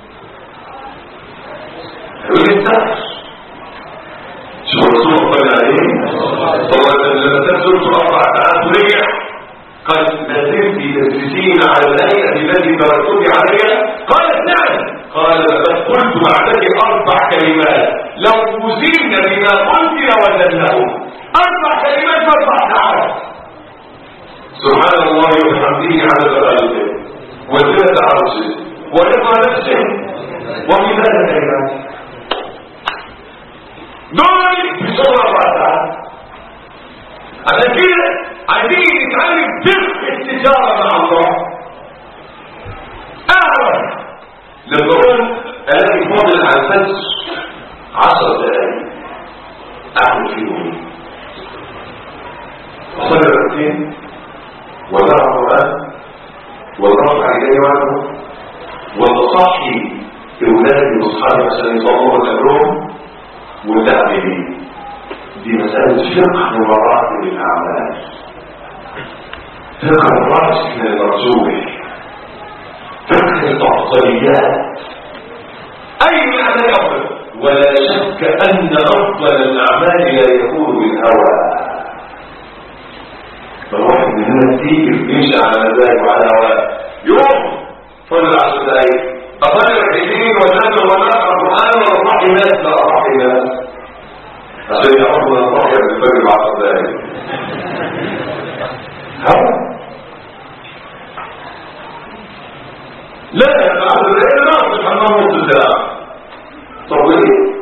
يقول لي انت شو الرسول صلى الله عليه وسلم لما تنزل اربع ساعات ورجع قال ما زلت تجلسين على الهيئه التي تركتني عليها قالت نعم قال لقد قلت بعدك اربع كلمات لو وزين بما قلت لوزنهم اربع كلمات في اربع ساعات سبحان الله وبحمده عدد خلقه وزنة عرشه ورضا نفسه وميزان كلماته دول بصورة اربع ساعات عشان كده عايزين نتعلم فقه التجارة مع الله اعرف لما اقول الاقي فاضل على الفجر عشر دقايق اعمل فيهم ايه؟ اصلي ركعتين ولا اقرا قران ولا ارفع ايدي وعنه ولا صحي اولادي واصحابي عشان يصلوا ولا لهم ولا اعمل ايه؟ دي مسألة فقه مراتب الأعمال فقه الرأس من المرجوح فقه الأفضليات أي معنى أفضل ولا شك أن أفضل الأعمال لا يكون بالهوى فالواحد من هنا كتير يمشي على مزاج وعلى هواه يوم صلى عشر دقايق أطلع الحديثين والنبي ولا القرآن وأصحي ناس لا أصحي ناس عشان يعرفوا أن أصحي بالفجر بعد دقايق هوا لا بعد دقايق لا أصحي حمام نص ساعة طب وليه؟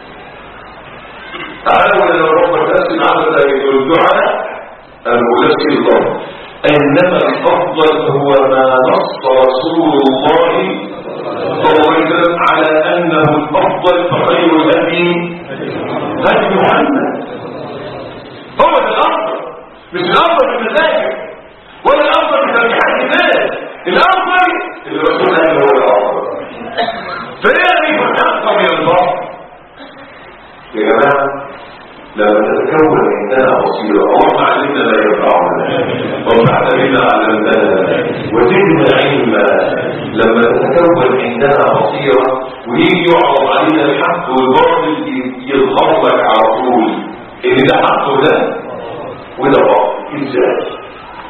تعالوا إلى ربك أسلم عدد دقايق الدعاء الملسل الله إنما الأفضل هو ما نص رسول الله صلى الله عليه وسلم على أنه الأفضل فخير الهدي هدي محمد هو ده الأفضل مش الأفضل في المساجد ولا الأفضل في تربيحات الناس الأفضل اللي الرسول قال هو الأفضل فيعني الحق من البعض يا جماعة لما تتكون عندنا بصيرة اللهم علمنا ما ينفعنا وانفعنا بما علمتنا وزدنا علما لما تتكون عندنا بصيرة ويجي يعرض علينا الحق والباطل يظهر لك على طول ان ده حق وده وده باطل ازاي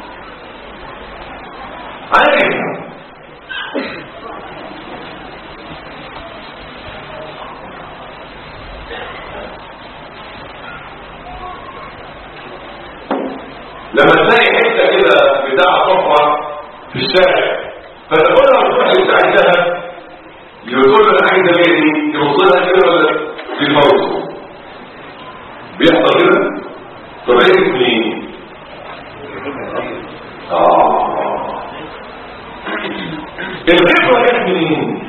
عارف لما تلاقي حته كده بتاع صفرة في الشارع فتقولها وتروح لساعتها يقول له انا عايز ايه دي يوصلها كده ولا بالفوز بيحصل كده طب ايه منين اه الخبره جت منين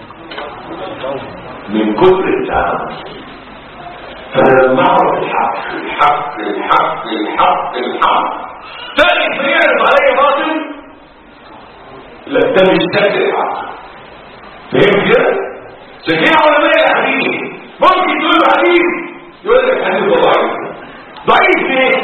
من كتر التعامل فلما اعرف الحق الحق الحق الحق الحق تاني بيعرض علي باطل لا ده مش شكل الحق فهمت كده؟ شكل علماء الحديث ممكن تقول له حديث يقول لك حديث ده ضعيف ضعيف ليه؟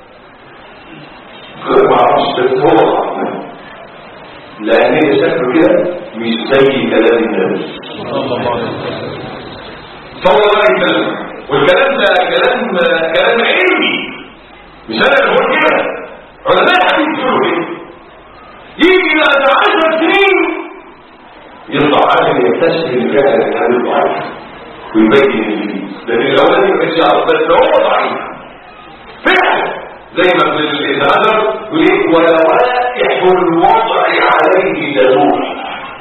ما اعرفش بس هو ضعيف لان ده شكله كده مش زي كلام النبي صلى الله عليه وسلم صلى الله عليه وسلم والكلام ده كلام كلام علمي مش انا اللي بقول كده علماء الحديث بيقولوا كده يجي بعد 10 سنين يطلع عالم يكتشف ان فعلا الحديث ضعيف ويبين الجديد لان الاولاني ما كانش يعرف بس هو ضعيف فعلا زي ما في الإنهاجر يقول ايه ولوائح الوضع عليه لدوح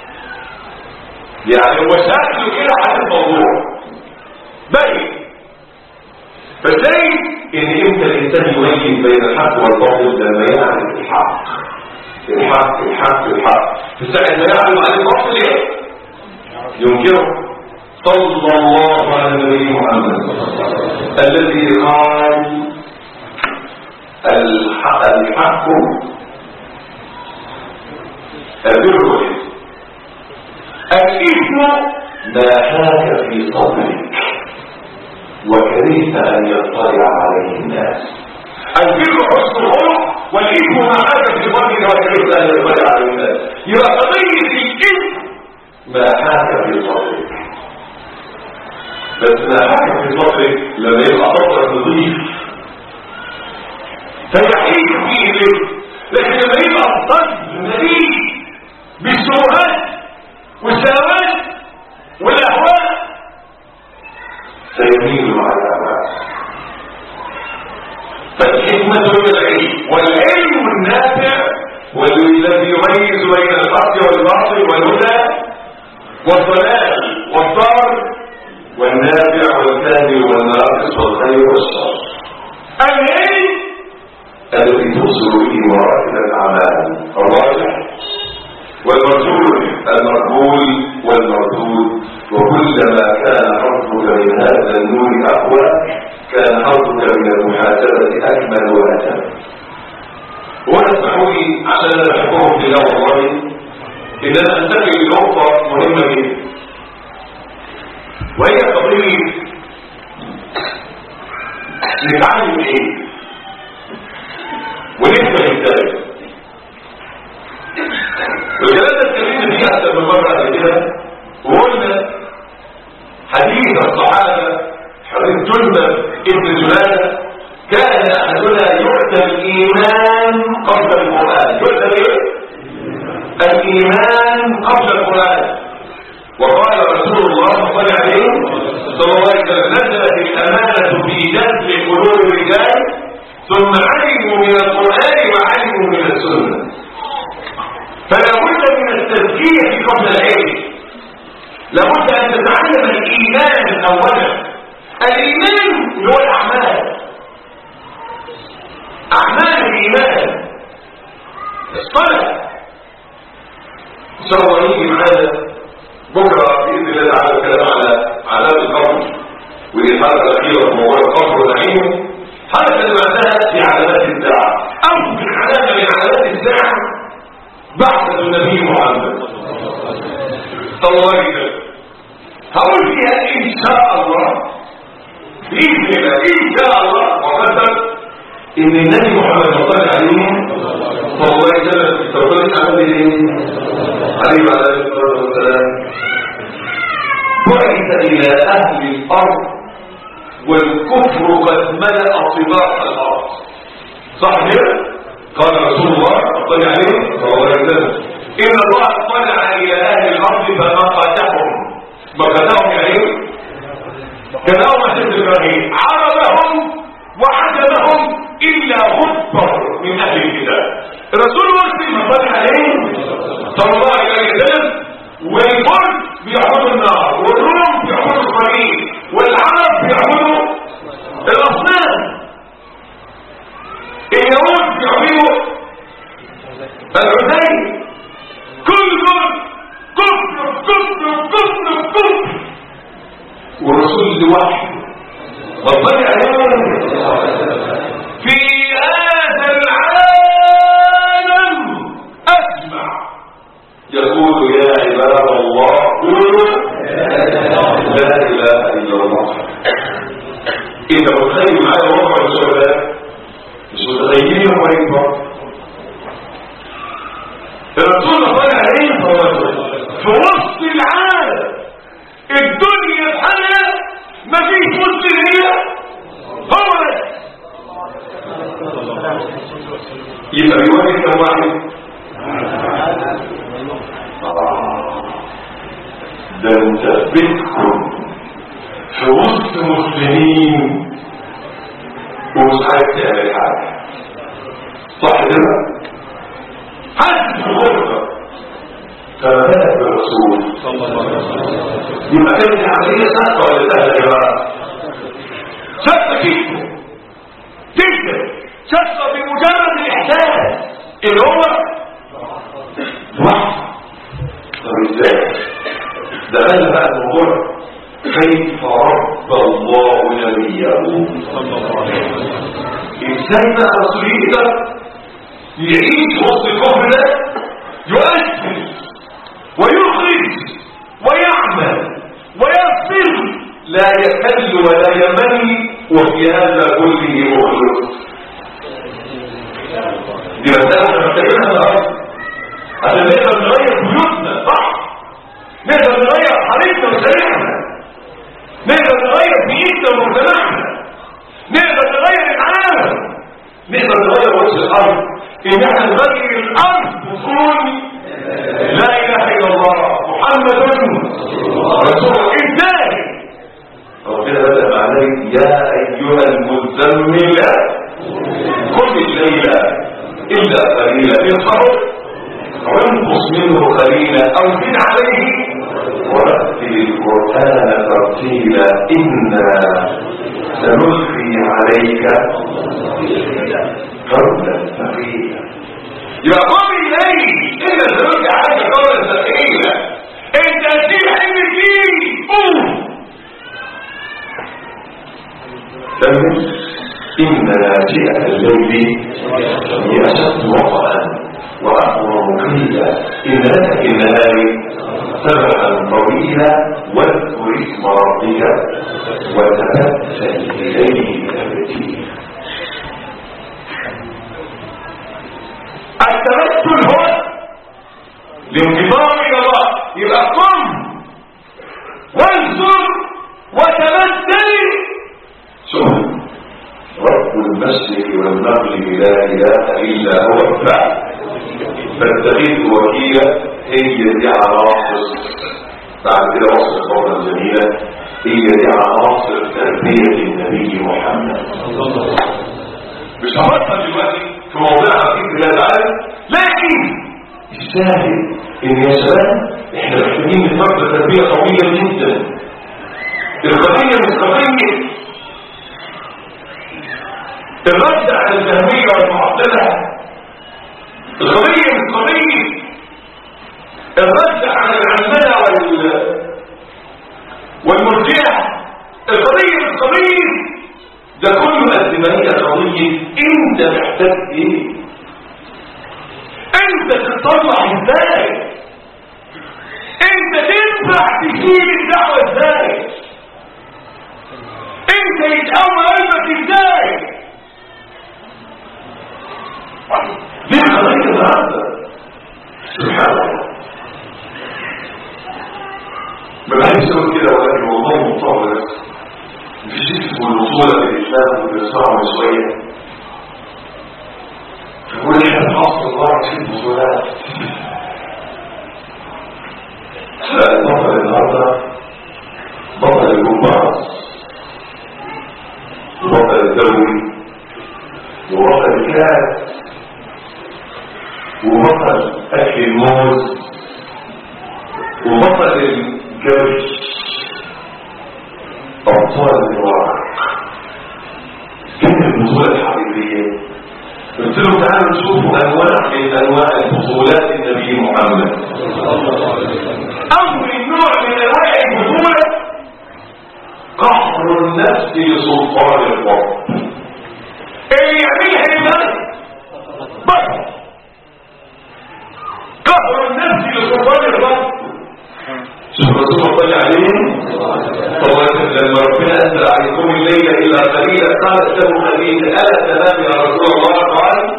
يعني هو شكله كده على الموضوع باين فازاي ان امتى الانسان يميز بين الحق والباطل لما يعرف الحق الحق الحق الحق فساعة ما يعرف عن الباطل ايه ينكره صلى الله على النبي محمد الذي قال الحق الحق البر الإثم ما حاك في صدرك وكرهت أن يطلع عليه الناس البر حسن الخلق والإثم ما حاك في صدرك وكرهت أن يطلع عليه الناس يبقى قضية الإثم ما حاك في صدرك بس ما حاك في صدرك لما يبقى صدرك نظيف فيحيك فيه ليه لكن لما يبقى الصدر مليء بالشبهات والشهوات والاهواء سيميل مع الاهواء فالحكمة هي العلم والعلم النافع والذي يميز بين الحق والباطل والهدى والضلال والضار والنافع والكامل والناقص والخير والشر العلم الذي توصل به مراتب الاعمال الراجح والمرجول المقبول والمردود وكلما كان حظك من هذا النور اقوى كان حظك من المحاسبه اكمل واتم واسمحوا لي عشان انا بحبهم في الله والله ان انا انتقل لنقطه مهمه جدا وهي قضيه نتعلم ايه ونفهم ازاي والكلام ده اتكلمنا فيه اكثر من مره قبل كده وقلنا حديث الصحابه حديث جنة ابن جلالة كان احدنا يؤتى الايمان قبل القران يؤتى ايه الايمان قبل القران وقال رسول الله صلى الله عليه صلى الله عليه وسلم نزلت الامانه في جذب قلوب الرجال ثم علموا من القران وعلموا من السنه فلا بد من التزكيه قبل العلم لابد ان تتعلم الايمان اولا الايمان اللي هو الاعمال اعمال الايمان الصلاه ان شاء الله يجي معانا بكره باذن الله تعالى الكلام على عذاب القبر ودي الحلقه الاخيره في موضوع القبر ونعيمه الحلقه اللي بعدها في علامات الساعه اول علامه من علامات الساعه بعثه النبي محمد صلى الله عليه وسلم هقول فيها ان شاء الله باذن الله ان شاء الله وقدر ان النبي محمد صلى الله عليه صلى الله عليه وسلم في توبته عمل ايه عليه وعلى اله الصلاه والسلام بعث الى اهل الارض والكفر قد ملا طباق الارض صح كده قال رسول الله صلى الله عليه صلى الله عليه وسلم ان الله اطلع الى اهل الارض فمقتهم مقتهم يعني ايه كانهم مسجد ابراهيم عربهم وعجبهم الا غبر من اهل الكتاب الرسول مسلم صلى عليه صلى الله عليه وسلم والفرد بيعبدوا النار والروم بيعبدوا الخليل والعرب بيعبدوا الاصنام اليهود بيعبدوا العزيز كل دول كفر كفر كفر كفر والرسول لوحده ربنا عليه في هذا العالم اسمع يقول يا عباد الله قولوا لا اله الا الله انت متخيل معايا وضع الشباب مش متخيلين هو يكبر الرسول صلى الله عليه وسلم في وسط العالم الدنيا بحالها مفيش مسلم هي هو بس يبقى بيواجه كم واحد ده انت بيتكم في وسط مسلمين ومش عارف تعمل حاجه صح كده؟ حد في الغرفه فما بالك بالرسول صلى الله عليه وسلم يبقى كانت العمليه سهله ولا سهله يا جماعه؟ سهله جدا جدا سهله بمجرد الاحساس اللي هو واحد طب ازاي؟ ده انا بقى الموضوع كيف رب الله نبيه صلى الله عليه وسلم ازاي بقى رسول يقدر يعيش وسط الكفر ده يؤثر ويخرج ويعمل ويصبر لا يكل ولا يمل وفي هذا كله مخلص دي مسألة احنا محتاجينها النهارده عشان نقدر نغير بيوتنا صح نقدر نغير حالتنا وشريعنا نقدر نغير بيئتنا ومجتمعنا نقدر نغير العالم نقدر نغير وجه الارض ان احنا نغير الارض تكون لا اله الا الله محمد رسول الله ازاي ربنا بدأ عليك يا ايها المزمل كل الليل الا قليلا انصرف وانقص منه قليلا او زد عليه ورتل القران ترتيلا انا سنلقي عليك قولا ثقيلا يبقى قوم الليل انت سنلقي عليك قولا ثقيلا انت تجيب حلم الدين قوم تمام إن ناجئة الليل هي أشد وطئا وأقوى قيلا إن لك النهار سبحا طويلا واذكر اسم ربك وتبتل اليه تبتيلا التبتل هو الانتظام الى الله يبقى قم وانظر وتبتل ثم رب المشرق والمغرب لا اله الا هو الفعل فاتخذ وكيلا هي دي عناصر بعد كده وصف قولا جميلة هي دي عناصر تربية النبي محمد مش هبطل دلوقتي في موضوع عقيد الله تعالى لكن الشاهد ان يا شباب احنا محتاجين نفكر تربية طويلة جدا القضية مش قضية الرد على الجهمية والمعطلة القضية مش قضية الرد على العلمانة وال والمرجعة القضية مش قضية ده كله قد ما هي قضية انت محتاج ايه انت تطلع ازاي انت تنفع تشيل الدعوة ازاي انت يتقوى قلبك ازاي دي قضية النهارده سبحان الله ما بحبش اقول كده ولكن والله مضطر بس مفيش اسمه الوصول للاسلام وبالصعب شويه فقول احنا نحصل الله في البطولات البطل النهارده بطل الجمباز وبطل الدوري وبطل الكاس وبطل اكل الموز وبطل الجرش ابطال الورق كانت البطوله الحقيقيه قلت له تعالوا نشوفوا انواع من انواع البطولات النبي محمد اول نوع من انواع البطوله قهر النفس لسلطان الرب اللي يعملها لله بطل قهر النفس لسلطان الرب شوف الرسول صلى عليه طبعا لما ربنا انزل عليكم الليل الا قليلا قالت له خديجه الا تنام يا رسول الله قال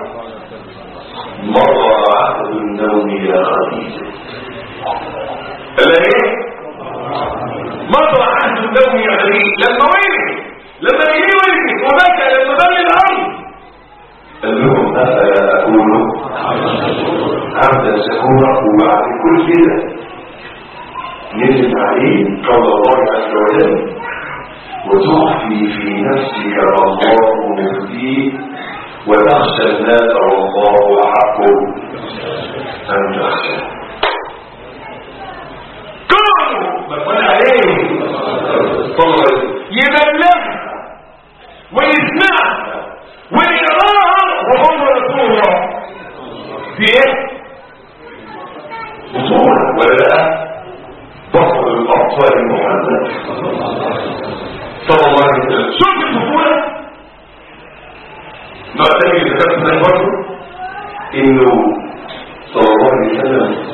مضى عهد النوم يا خديجه قال ايه مضى عهد النوم يا خديجه لما وين لما يجي وين وبكى لما بني الارض قال لهم افلا اكون عبدا شكورا وبعد كل كده نزل عليه قول الله عز وجل وتخفي في نفسك ما الله مخفيه وتخشى الناس والله احق ان تخشى كله مقبل عليه طبعا يبلغها ويسمعها ويقراها وهو رسول الله في ايه؟ بطولة ولا لا؟ بطل الأبطال محمد صلى الله عليه وسلم شوف البطولة نعتبر ذكرت من برضه إنه صلى الله عليه وسلم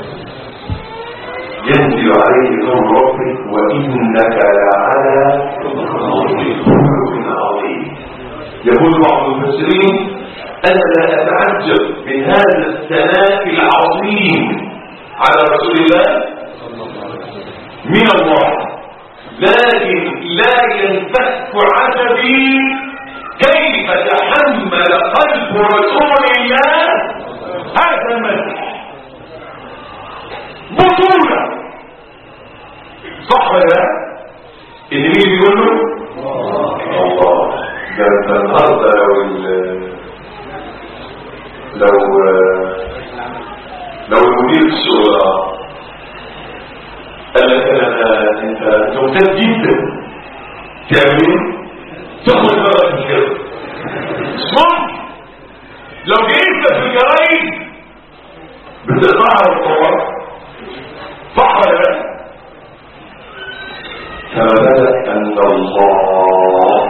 ينزل عليه نور ربك وإنك لعلى خلق عظيم يقول بعض المفسرين أنا لا أتعجب من هذا الثناء العظيم على رسول الله من الله لكن لا ينفك عجبي كيف تحمل قلب رسول الله هذا المدح بطولة صح ولا لا؟ ان مين بيقول له؟ الله ده انت النهارده لو ال- لو لو المدير في الشغل قال لك انا انت ممتاز جدا تعمل ايه؟ تاخد بالك من كده مش ممكن لو جيت في الجرايد بتقطعها وتصورها صح ولا لا؟ فما بالك ان الله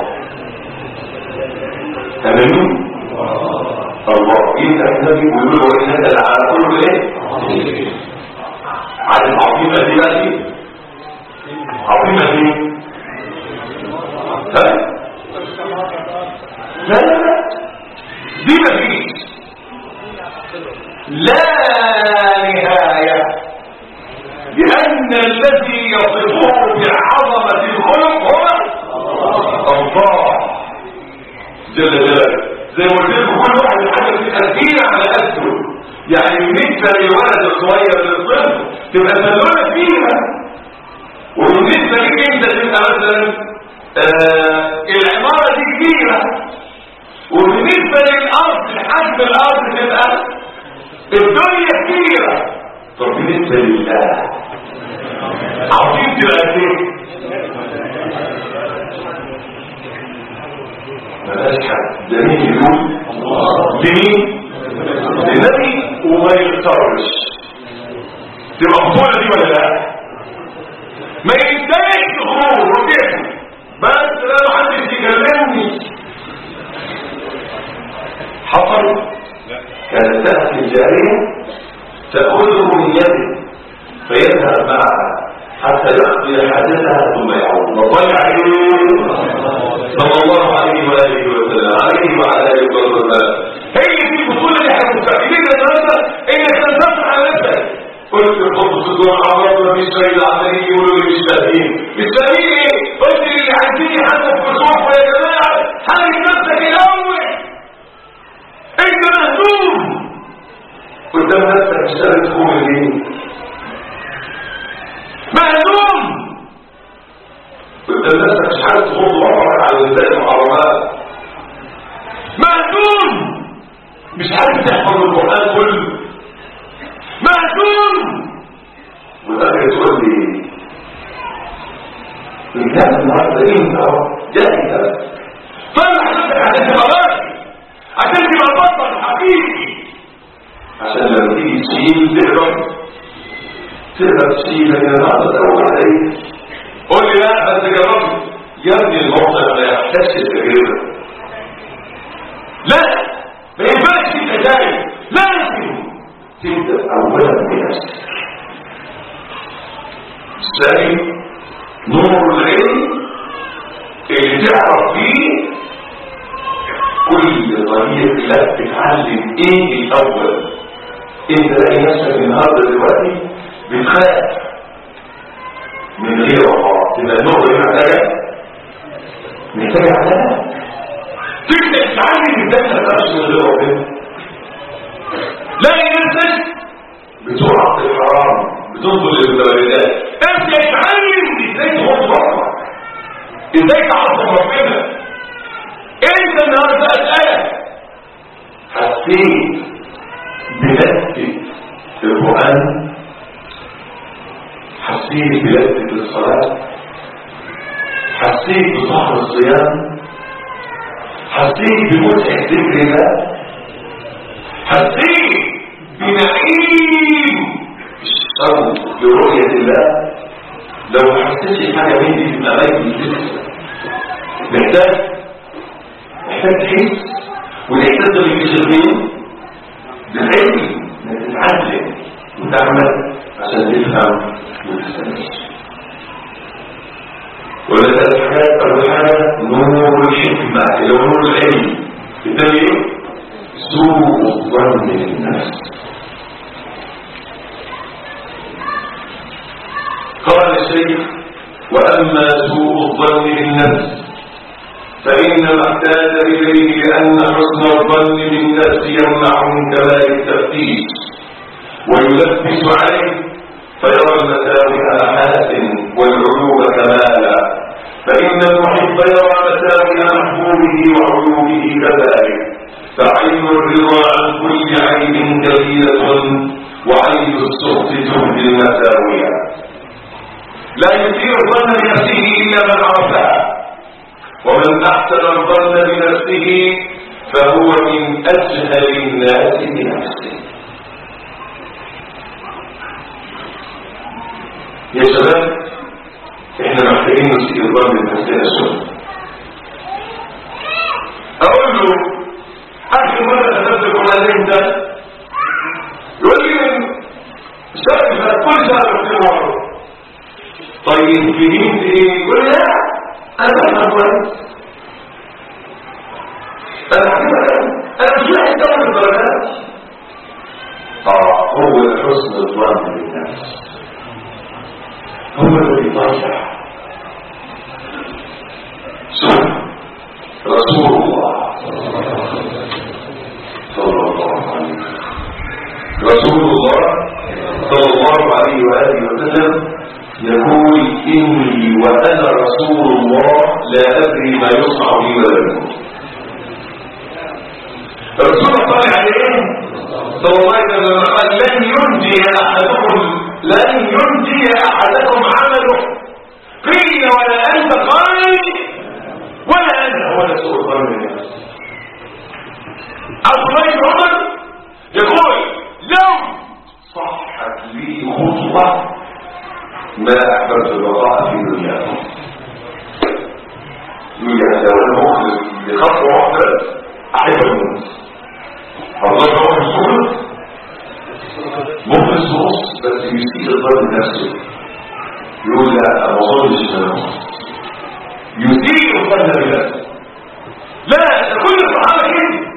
امين الله يفتح النبي ويقول له انك على كل ايه؟ عارف عظيمة دي بقى دي عظيمة دي ها لا لا لا دي مفيش لا نهاية لأن الذي يصفه بعظمة الخلق هو الله جل جلاله زي ما قلت لكم كل واحد حاجة في الأسئلة على أسره يعني بالنسبة للولد الصغير للطفل تبقى سلونة فيها وبالنسبة لك انت تبقى مثلا آه العمارة دي كبيرة وبالنسبة للأرض لحجم الأرض تبقى الدنيا كبيرة طب بالنسبة لله عظيم تبقى ايه ملاش حد ده مين يقول لمين للنبي وما يختارش تبقى بطولة دي ولا لا ما ينتهيش دخول وكده بس لا محدش يكلمني حصل كانت تأتي الجارية تأخذه من يده فيذهب معها حتى يقضي حاجتها ثم يعود وصلى عليه صلى الله عليه وآله وسلم عليه وعلى آله وسلم هي دي البطولة اللي احنا مستقبلين النهارده انك تنتصر على نفسك قلت الخط صدور عمر مش شايل عمليه يقولوا لي مش فاهمين مش فاهمين ايه قلت اللي عايزين حتى في الصحف يا جماعه حارب نفسك الاول انت مهزوم قدام نفسك اشتغل تقوم الليل مهزوم قدام نفسك مش عارف تغض بصرك على النساء المحرمات مهزوم مش عارف تحفظ القران كله مهزوم وتأخي تقول لي الإنسان النهارده انت جاهزة طلع نفسك عشان تبقى راجل عشان تبقى بطل حقيقي عشان لما تيجي تشيل تقدر تقدر تشيل لكن النهارده تدور على ايه؟ قول لي لا بس جربت يا ابني الموضع ما يحتاجش التجربه لا ما ينفعش التجارب لازم تبدا اولا بنفسك الثاني نور العلم اللي تعرف فيه كل طريق لك تتعلم ايه الاول انت لاقي نفسك النهارده دلوقتي بتخاف من غير الله تبقى النور دي محتاجه محتاجه علاج تبدا تتعلم ازاي ما تخافش من غير ربنا لاقي نفسك بتقع في الحرام بتنظر للمتولدات انت اتعلم ازاي تغض بصرك ازاي تعظم ربنا انت النهارده اسالك حسيت بلذة القرآن حسيت بلذة الصلاة حسيت بطعم الصيام حسيت بمتعة ذكر الله حسيت بنعيم الشوق لرؤية الله لو ما حسيتش حاجة من دي تبقى ميت لسه محتاج محتاج تحس والاحساس ده بيجي فين؟ بالعلم انك تتعلم وتعمل عشان تفهم وتستمر ولا ثلاث حاجات اول حاجه نور الحكمه اللي هو نور العلم الثاني ايه؟ سوء الظن بالنفس قال الشيخ واما سوء الظن بالنفس فإنما احتاج إليه لأن حسن الظن بالنفس يمنع من كمال التفتيش ويلبس عليه فيرى المساوئ محاسن والعيوب كمالا فإن المحب يرى مساوئ محبوبه وعيوبه كذلك فعين الرضا عن كل عيب كبيرة وعين السخط تهدي المساوئ لا يثير الظن بنفسه إلا من عرفها ومن احسن الظن بنفسه فهو من اجهل الناس بنفسه يا شباب احنا محتاجين نسيء الظن بنفسنا شويه اقول له اخر مره كتبت القران امتى يقول لي من شهر كل شهر طيب جنين ايه يقول لا انا بفهم كويس انا حكيم انا مش لاقي دور الدرجات اه هو حسن الظن بالنفس هو الذي يرجع رسول الله صلى الله عليه وسلم رسول الله صلى الله عليه وآله وسلم يقول إني وأنا رسول الله لا أدري ما يصنع بي ولا بكم الرسول قال عليه صلى الله عليه وسلم قال لن ينجي أحدكم لن ينجي أحدكم عمله قيل ولا أنت قال ولا أنت ولا سوء الظن بالناس عبد الله بن عمر يقول لو صحت لي خطوة ما أحببت البقاء في دنياكم يقول لو أنا مخلص لخطوة واحدة أحب الموت الله هو مخلص مخلص نص بس يسيء الظن نفسه يقول لا أنا ما أظنش إن أنا يسيء الظن بنفسه لا كل الصحابة كده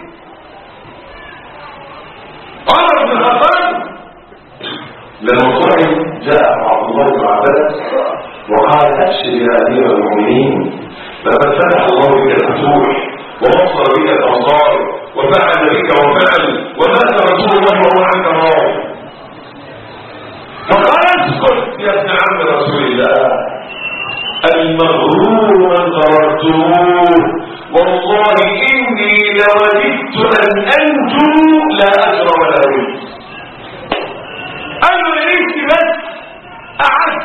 عمر بن الخطاب لما صعد جاء عبد الله بن عباس وقال ابشر يا امير المؤمنين لقد فتح الله بك الفتوح وبصر بك الامصار وفعل بك وفعل ومات رسول الله وهو عنك راض فقال اسكت يا ابن عم رسول الله المغرور من غررتموه والله إني لوددت أن أنجو لا أجر ولا ولد أنا لقيت بس أعد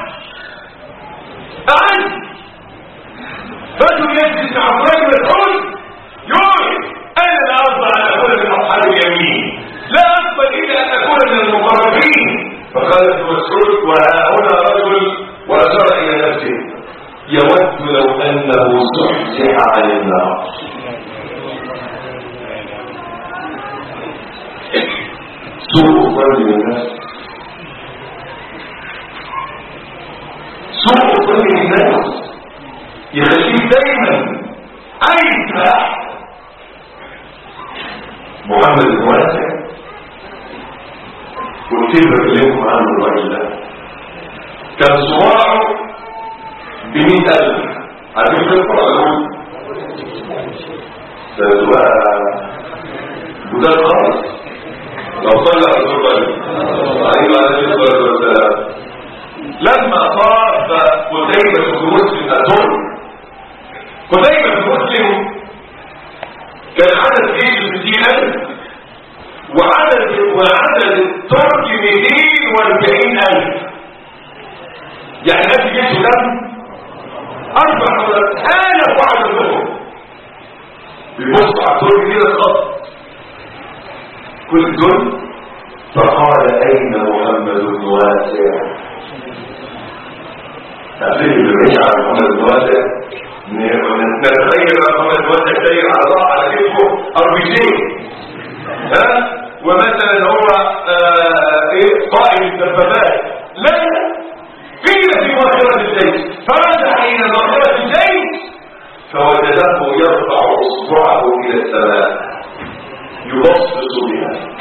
أعد رجل يجلس مع رجل مسعود يقول أنا لا أرضى أن أكون من أصحاب اليمين لا أقبل إلا أن أكون من المقربين فقال ابن مسعود وها هنا رجل وأشار إلى نفسه يود لو أنه زحزح عن النار سوء الظن بالناس سوء الظن بالناس يخليك دايما عايز تلاح محمد المواسع قلت له بكلمكم عنه الراجل ده كان صواعه بمئة ألف عارفين قصة ولا ده بقى وده خالص لو صلى رسول الله عليه الصلاة والسلام لما طاف قتيبة بن مسلم أتون قتيبة بن مسلم كان عدد جيشه ستين ألف وعدد وعدد الترك مئتين واربعين ألف يعني نفس جيشه كم؟ أربع مرات آلاف وعدد منهم بيبص على الترك كده خط كل دول فقال أين محمد بن واسع تعرفين اللي بعيش على محمد بن واسع نتخيل محمد بن واسع سير على الله على كتفه أربعين ها ومثلا هو آه ايه قائد الدبابات لا قيل في مؤخرة الجيش فرجع إلى مؤخرة الجيش فوجده يرفع اصبعه إلى السماء يبصص بها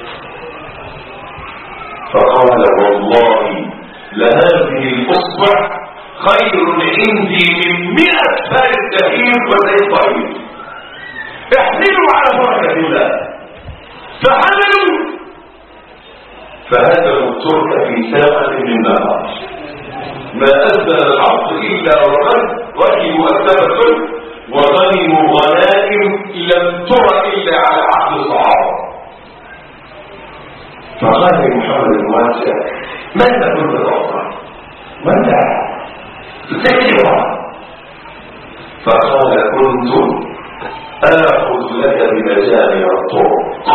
فقال والله لهذه الأصبع خير عندي من مئة فارس دقيق وزيت طيب احملوا على بركة الله فحملوا فهزموا الترك في ساعة من نهار ما أذن العبد إلا وقد ركبوا أكثر الترك وغنموا غنائم لم تر إلا على عهد الصحابة فقال لي محمد بن واسع ماذا كنت تعطى؟ ماذا تسكر فقال كنت آخذ لك بمجامع الطرق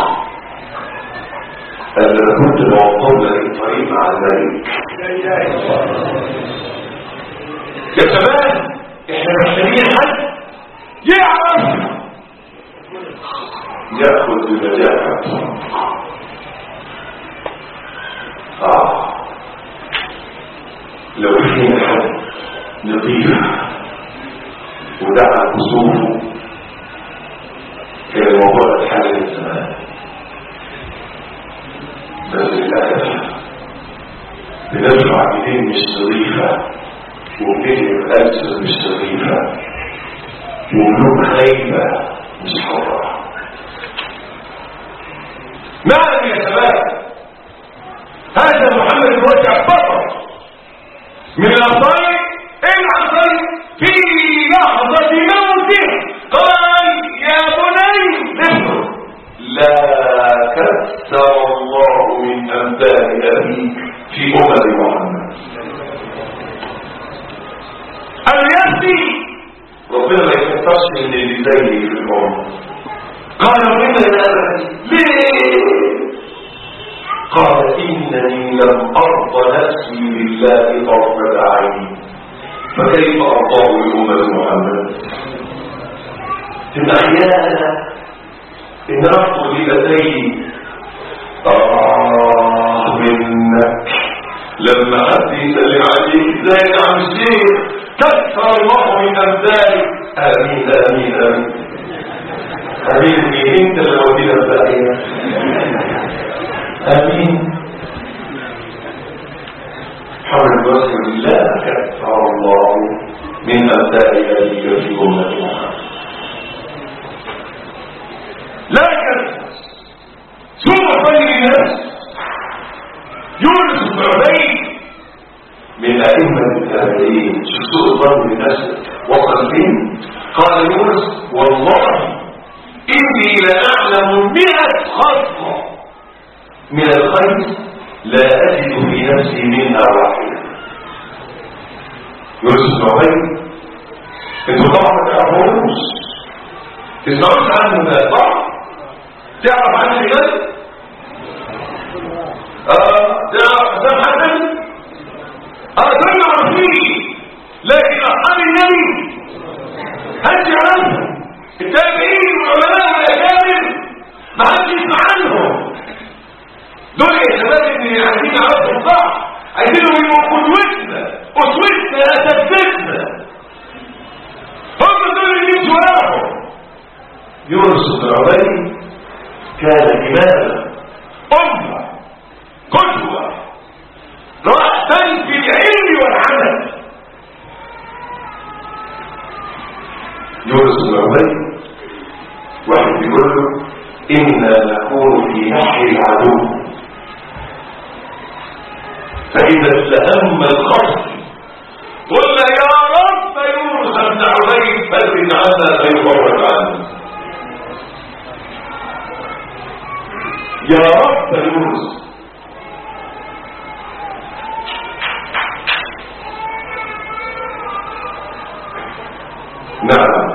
أنا كنت موطن لك الطريق مع الملك يا شباب احنا محتاجين حد يعرف ياخذ بمجامع الطرق آه لو فينا حد نظيفة ودعا كسوفه كان الموضوع اتحل من زمان بس للأسف بنرفع ايدين مش نظيفة وبنجم ألسن مش نظيفة وقلوب خايفة مش حرة نعم يا شباب هذا محمد الوجع فقط من الأنصار الأنصار في لحظة موته قال يا بني افرض لا كثر الله من أنباء أبيك في أمر محمد قال يأتي ربنا ما يكثرش من اللي زيي في الأمر قال ربنا يا أبتي ليه قال إنني لم أرض نفسي لله طرفة عيني فكيف أرضاه لأمة محمد تبقى أحيانا إن أرض لبتي آه منك لما حد يسلم عليك ازاي يا عم الشيخ كثر الله من أمثالك آمين آمين آمين آمين مين انت اللي ودينا الباقية آمين حول الوجه لا كثر الله من أمثال أبيك في أمة محمد لكن ثم طيب الناس يونس بن عبيد من أئمة التابعين شو سوء الظن بالنفس وصل فين قال يونس والله إني لأعلم مئة خطة من الخير لا أجد في نفسي منها واحدة يونس بن عبيد انتوا طبعا ما تعرفوش تسمعوش عنه ده صح تعرف عنه الإيمان اه تعرف حسام حسن اه دول عارفين لكن اصحاب النبي هل تعرفهم التابعين والعلماء والاكابر ما حدش يسمع عنهم دول يا شباب اللي عايزين نعرفهم صح عايزينهم يبقوا قدوتنا اسوتنا اساتذتنا هم دول اللي يمشوا وراهم يونس بن عبيد كان إماما أمة قدوة رأسا في العلم والعمل يونس بن عبيد واحد بيقول له إنا نكون في نحر العدو فإذا استهم الخصم قلنا يا رب يونس بن عبيد فرد عنا فيفرج عنه يا رب يونس نعم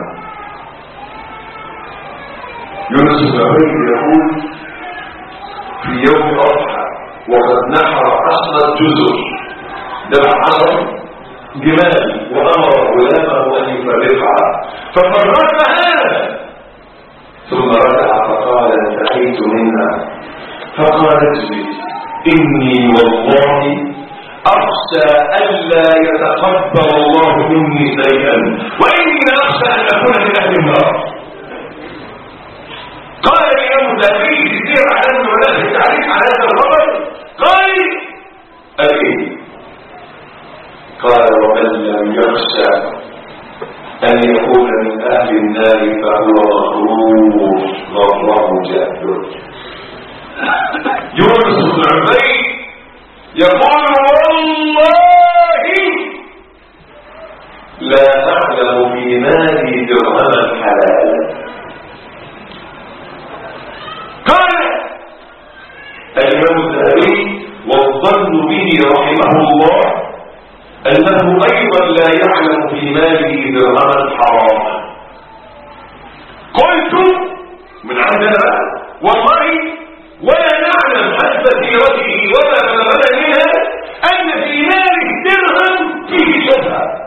يونس بن عبيد يقول في يوم أضحى وقد نحر عشرة جزر دفع عشر جمال وأمر غلامه أن يفرقها ففرقها ثم رجع فقال انتهيت منها فقالت لي إني والله أخشى ألا يتقبل الله مني شيئا وإني أخشى أن أكون من أهل النار قال الإمام الذهبي في سير على العلماء في التعريف على هذا الخبر قال الإيه قال ومن لم يخشى أن يكون من أهل النار فهو مغرور غره جهل يونس بن عبيد يقول والله لا أعلم في مالي درهما حلالا قال الإمام الذهبي والظن به رحمه الله أنه أيضا لا يعلم في ماله درهما حراما قلت من عندنا والله ولا نعلم حسب سيرته وما بلغنا منها أن في ماله درهم فيه شبهة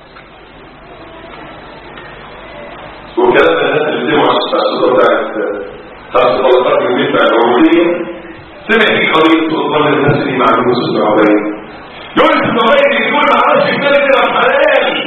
وكلام الناس اللي سمعوا الصورة بتاعت خمس طلقات من المدفع العمرية سمع في قضية سلطان الناس اللي مع يونس بن عبيد يونس بن عبيد يقول ما عرفش المال درهم حلال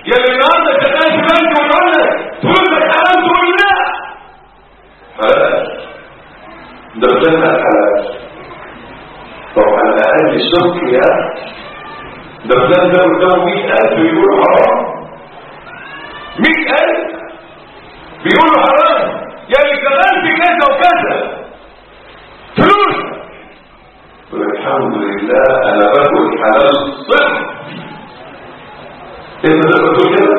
يا اللي النهارده شغال في بنك ويقول لك فلوسك حرام تقول لا حلال ده الجنة حلال طب على الاقل الشرك يا ده فلان ده قدامه 100000 بيقولوا حرام 100000 بيقولوا حرام يعني شغال في كذا وكذا فلوس الحمد لله انا باكل حلال صفر انت تقدر تقول كده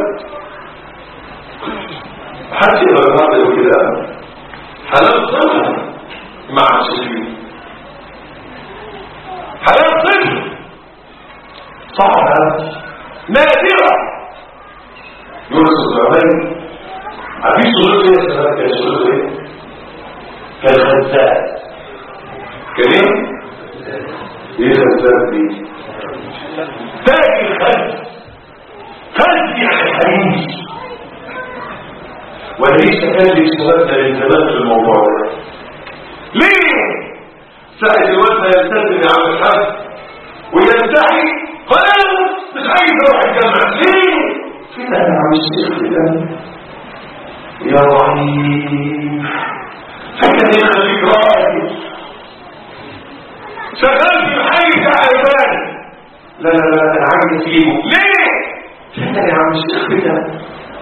حد يقدر النهارده يقول كده حلال صفر ما عادش فيه حلال صفر صعبة نادرة يونس الزعماني عارفين شغلته ايه يا شباب كان شغلته ايه؟ كان خزان كان ايه؟ ايه خزان دي؟ تاجر خز خز يعني حريم وانا ليش كان لي الشباب ده من زمان في الموضوع ده ليه؟ ساعة الوقت ما يلتزم يا عم الحاج وينتهي خلاص مش عايز اروح الجامعة ليه؟ كده انا عم الشيخ كده يا ضعيف فكر يخليك راجل شغال في الحي بتاع عبادي لا لا لا انا عايز اسيبه ليه؟ فكر يا عم الشيخ كده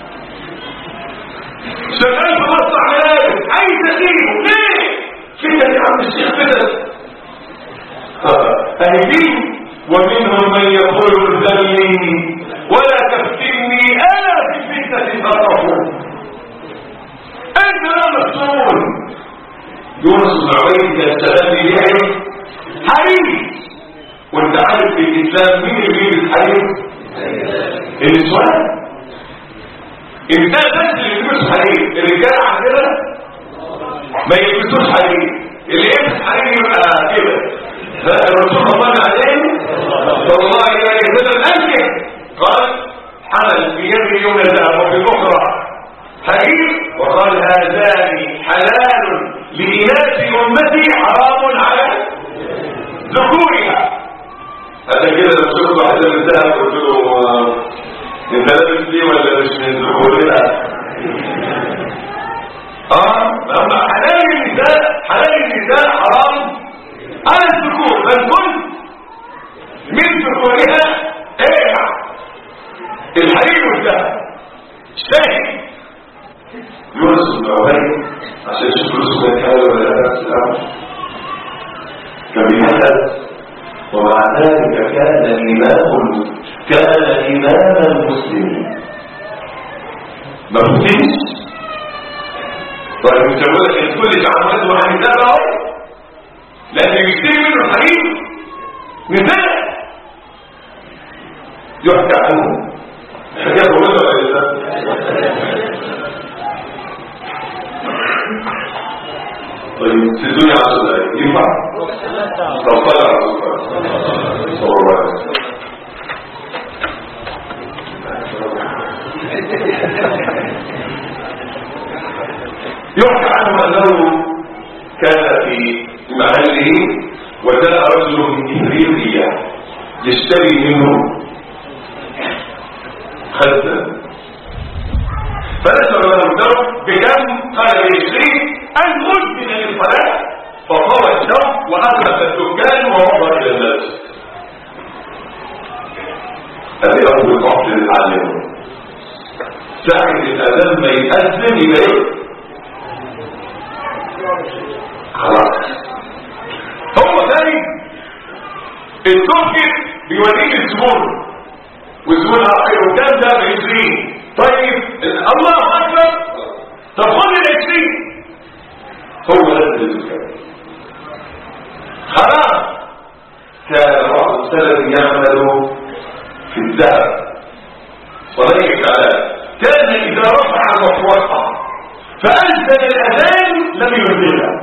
شغال في مصنع ملابس عايز اسيبه ليه؟ فكر يا عم الشيخ كده أهدين ومنهم من يقول ذلي ولا تفتني أنا في الفتنة فرحون أنت لا مسؤول يونس بن عبيد كان سلام ليه حريم وانت عارف في الإسلام مين اللي بيجيب الحريم؟ النسوان النساء بس اللي يلبسوا حريم الرجال عندنا ما يلبسوش حريم اللي يلبس حريم يبقى كده الرسول صلى عليه صلى الله عليه وسلم أنكر قال حمل في يد اليوم الذهب وفي الأخرى حديث وقال هذان حلال لإناث أمتي حرام على ذكورها هذا كده لو شفت واحد من الذهب قلت له انت لابس دي ولا مش من ذكورها اه اما حلال النساء حلال النساء حرام على الذكور بل كنت من ذكورها ايه الحرير والذهب شاهد يونس بن عبيد عشان يشوف يوسف كان كامل ولا لا السلام كان بيحدث ومع ذلك كان إمام كان إمام المسلمين ما فتنش طيب مش هقول لك الكل تعاملاته مع النساء اهو لأن يشتري منه الحريم نساء يحكى عنه حكاية طويلة ولا لا؟ طيب سيدوني عشر دقايق ينفع؟ طب صلى على رسول الله صلى الله عليه وسلم يحكى عنه أنه كان في محله وجاء رجل من إفريقيا يشتري منه خزا فنشر له الدور بكم قال يشتري أن مدمن للصلاة فطوى الشوق وأغلق الدكان ووضع إلى المسجد هذه أول قصد للعالم ساعة الأذان ما يأذن يبقى إيه؟ خلاص هو ثاني التركي بيوريك الزبون والزبون اخر قدام ده ب 20 طيب الله اكبر طب خد ال 20 هو ده الزكاه خلاص كان بعض السلف يعمل في الذهب صديق الكلام كان اذا رفع الرفوه فأنزل الأذان لم ينزلها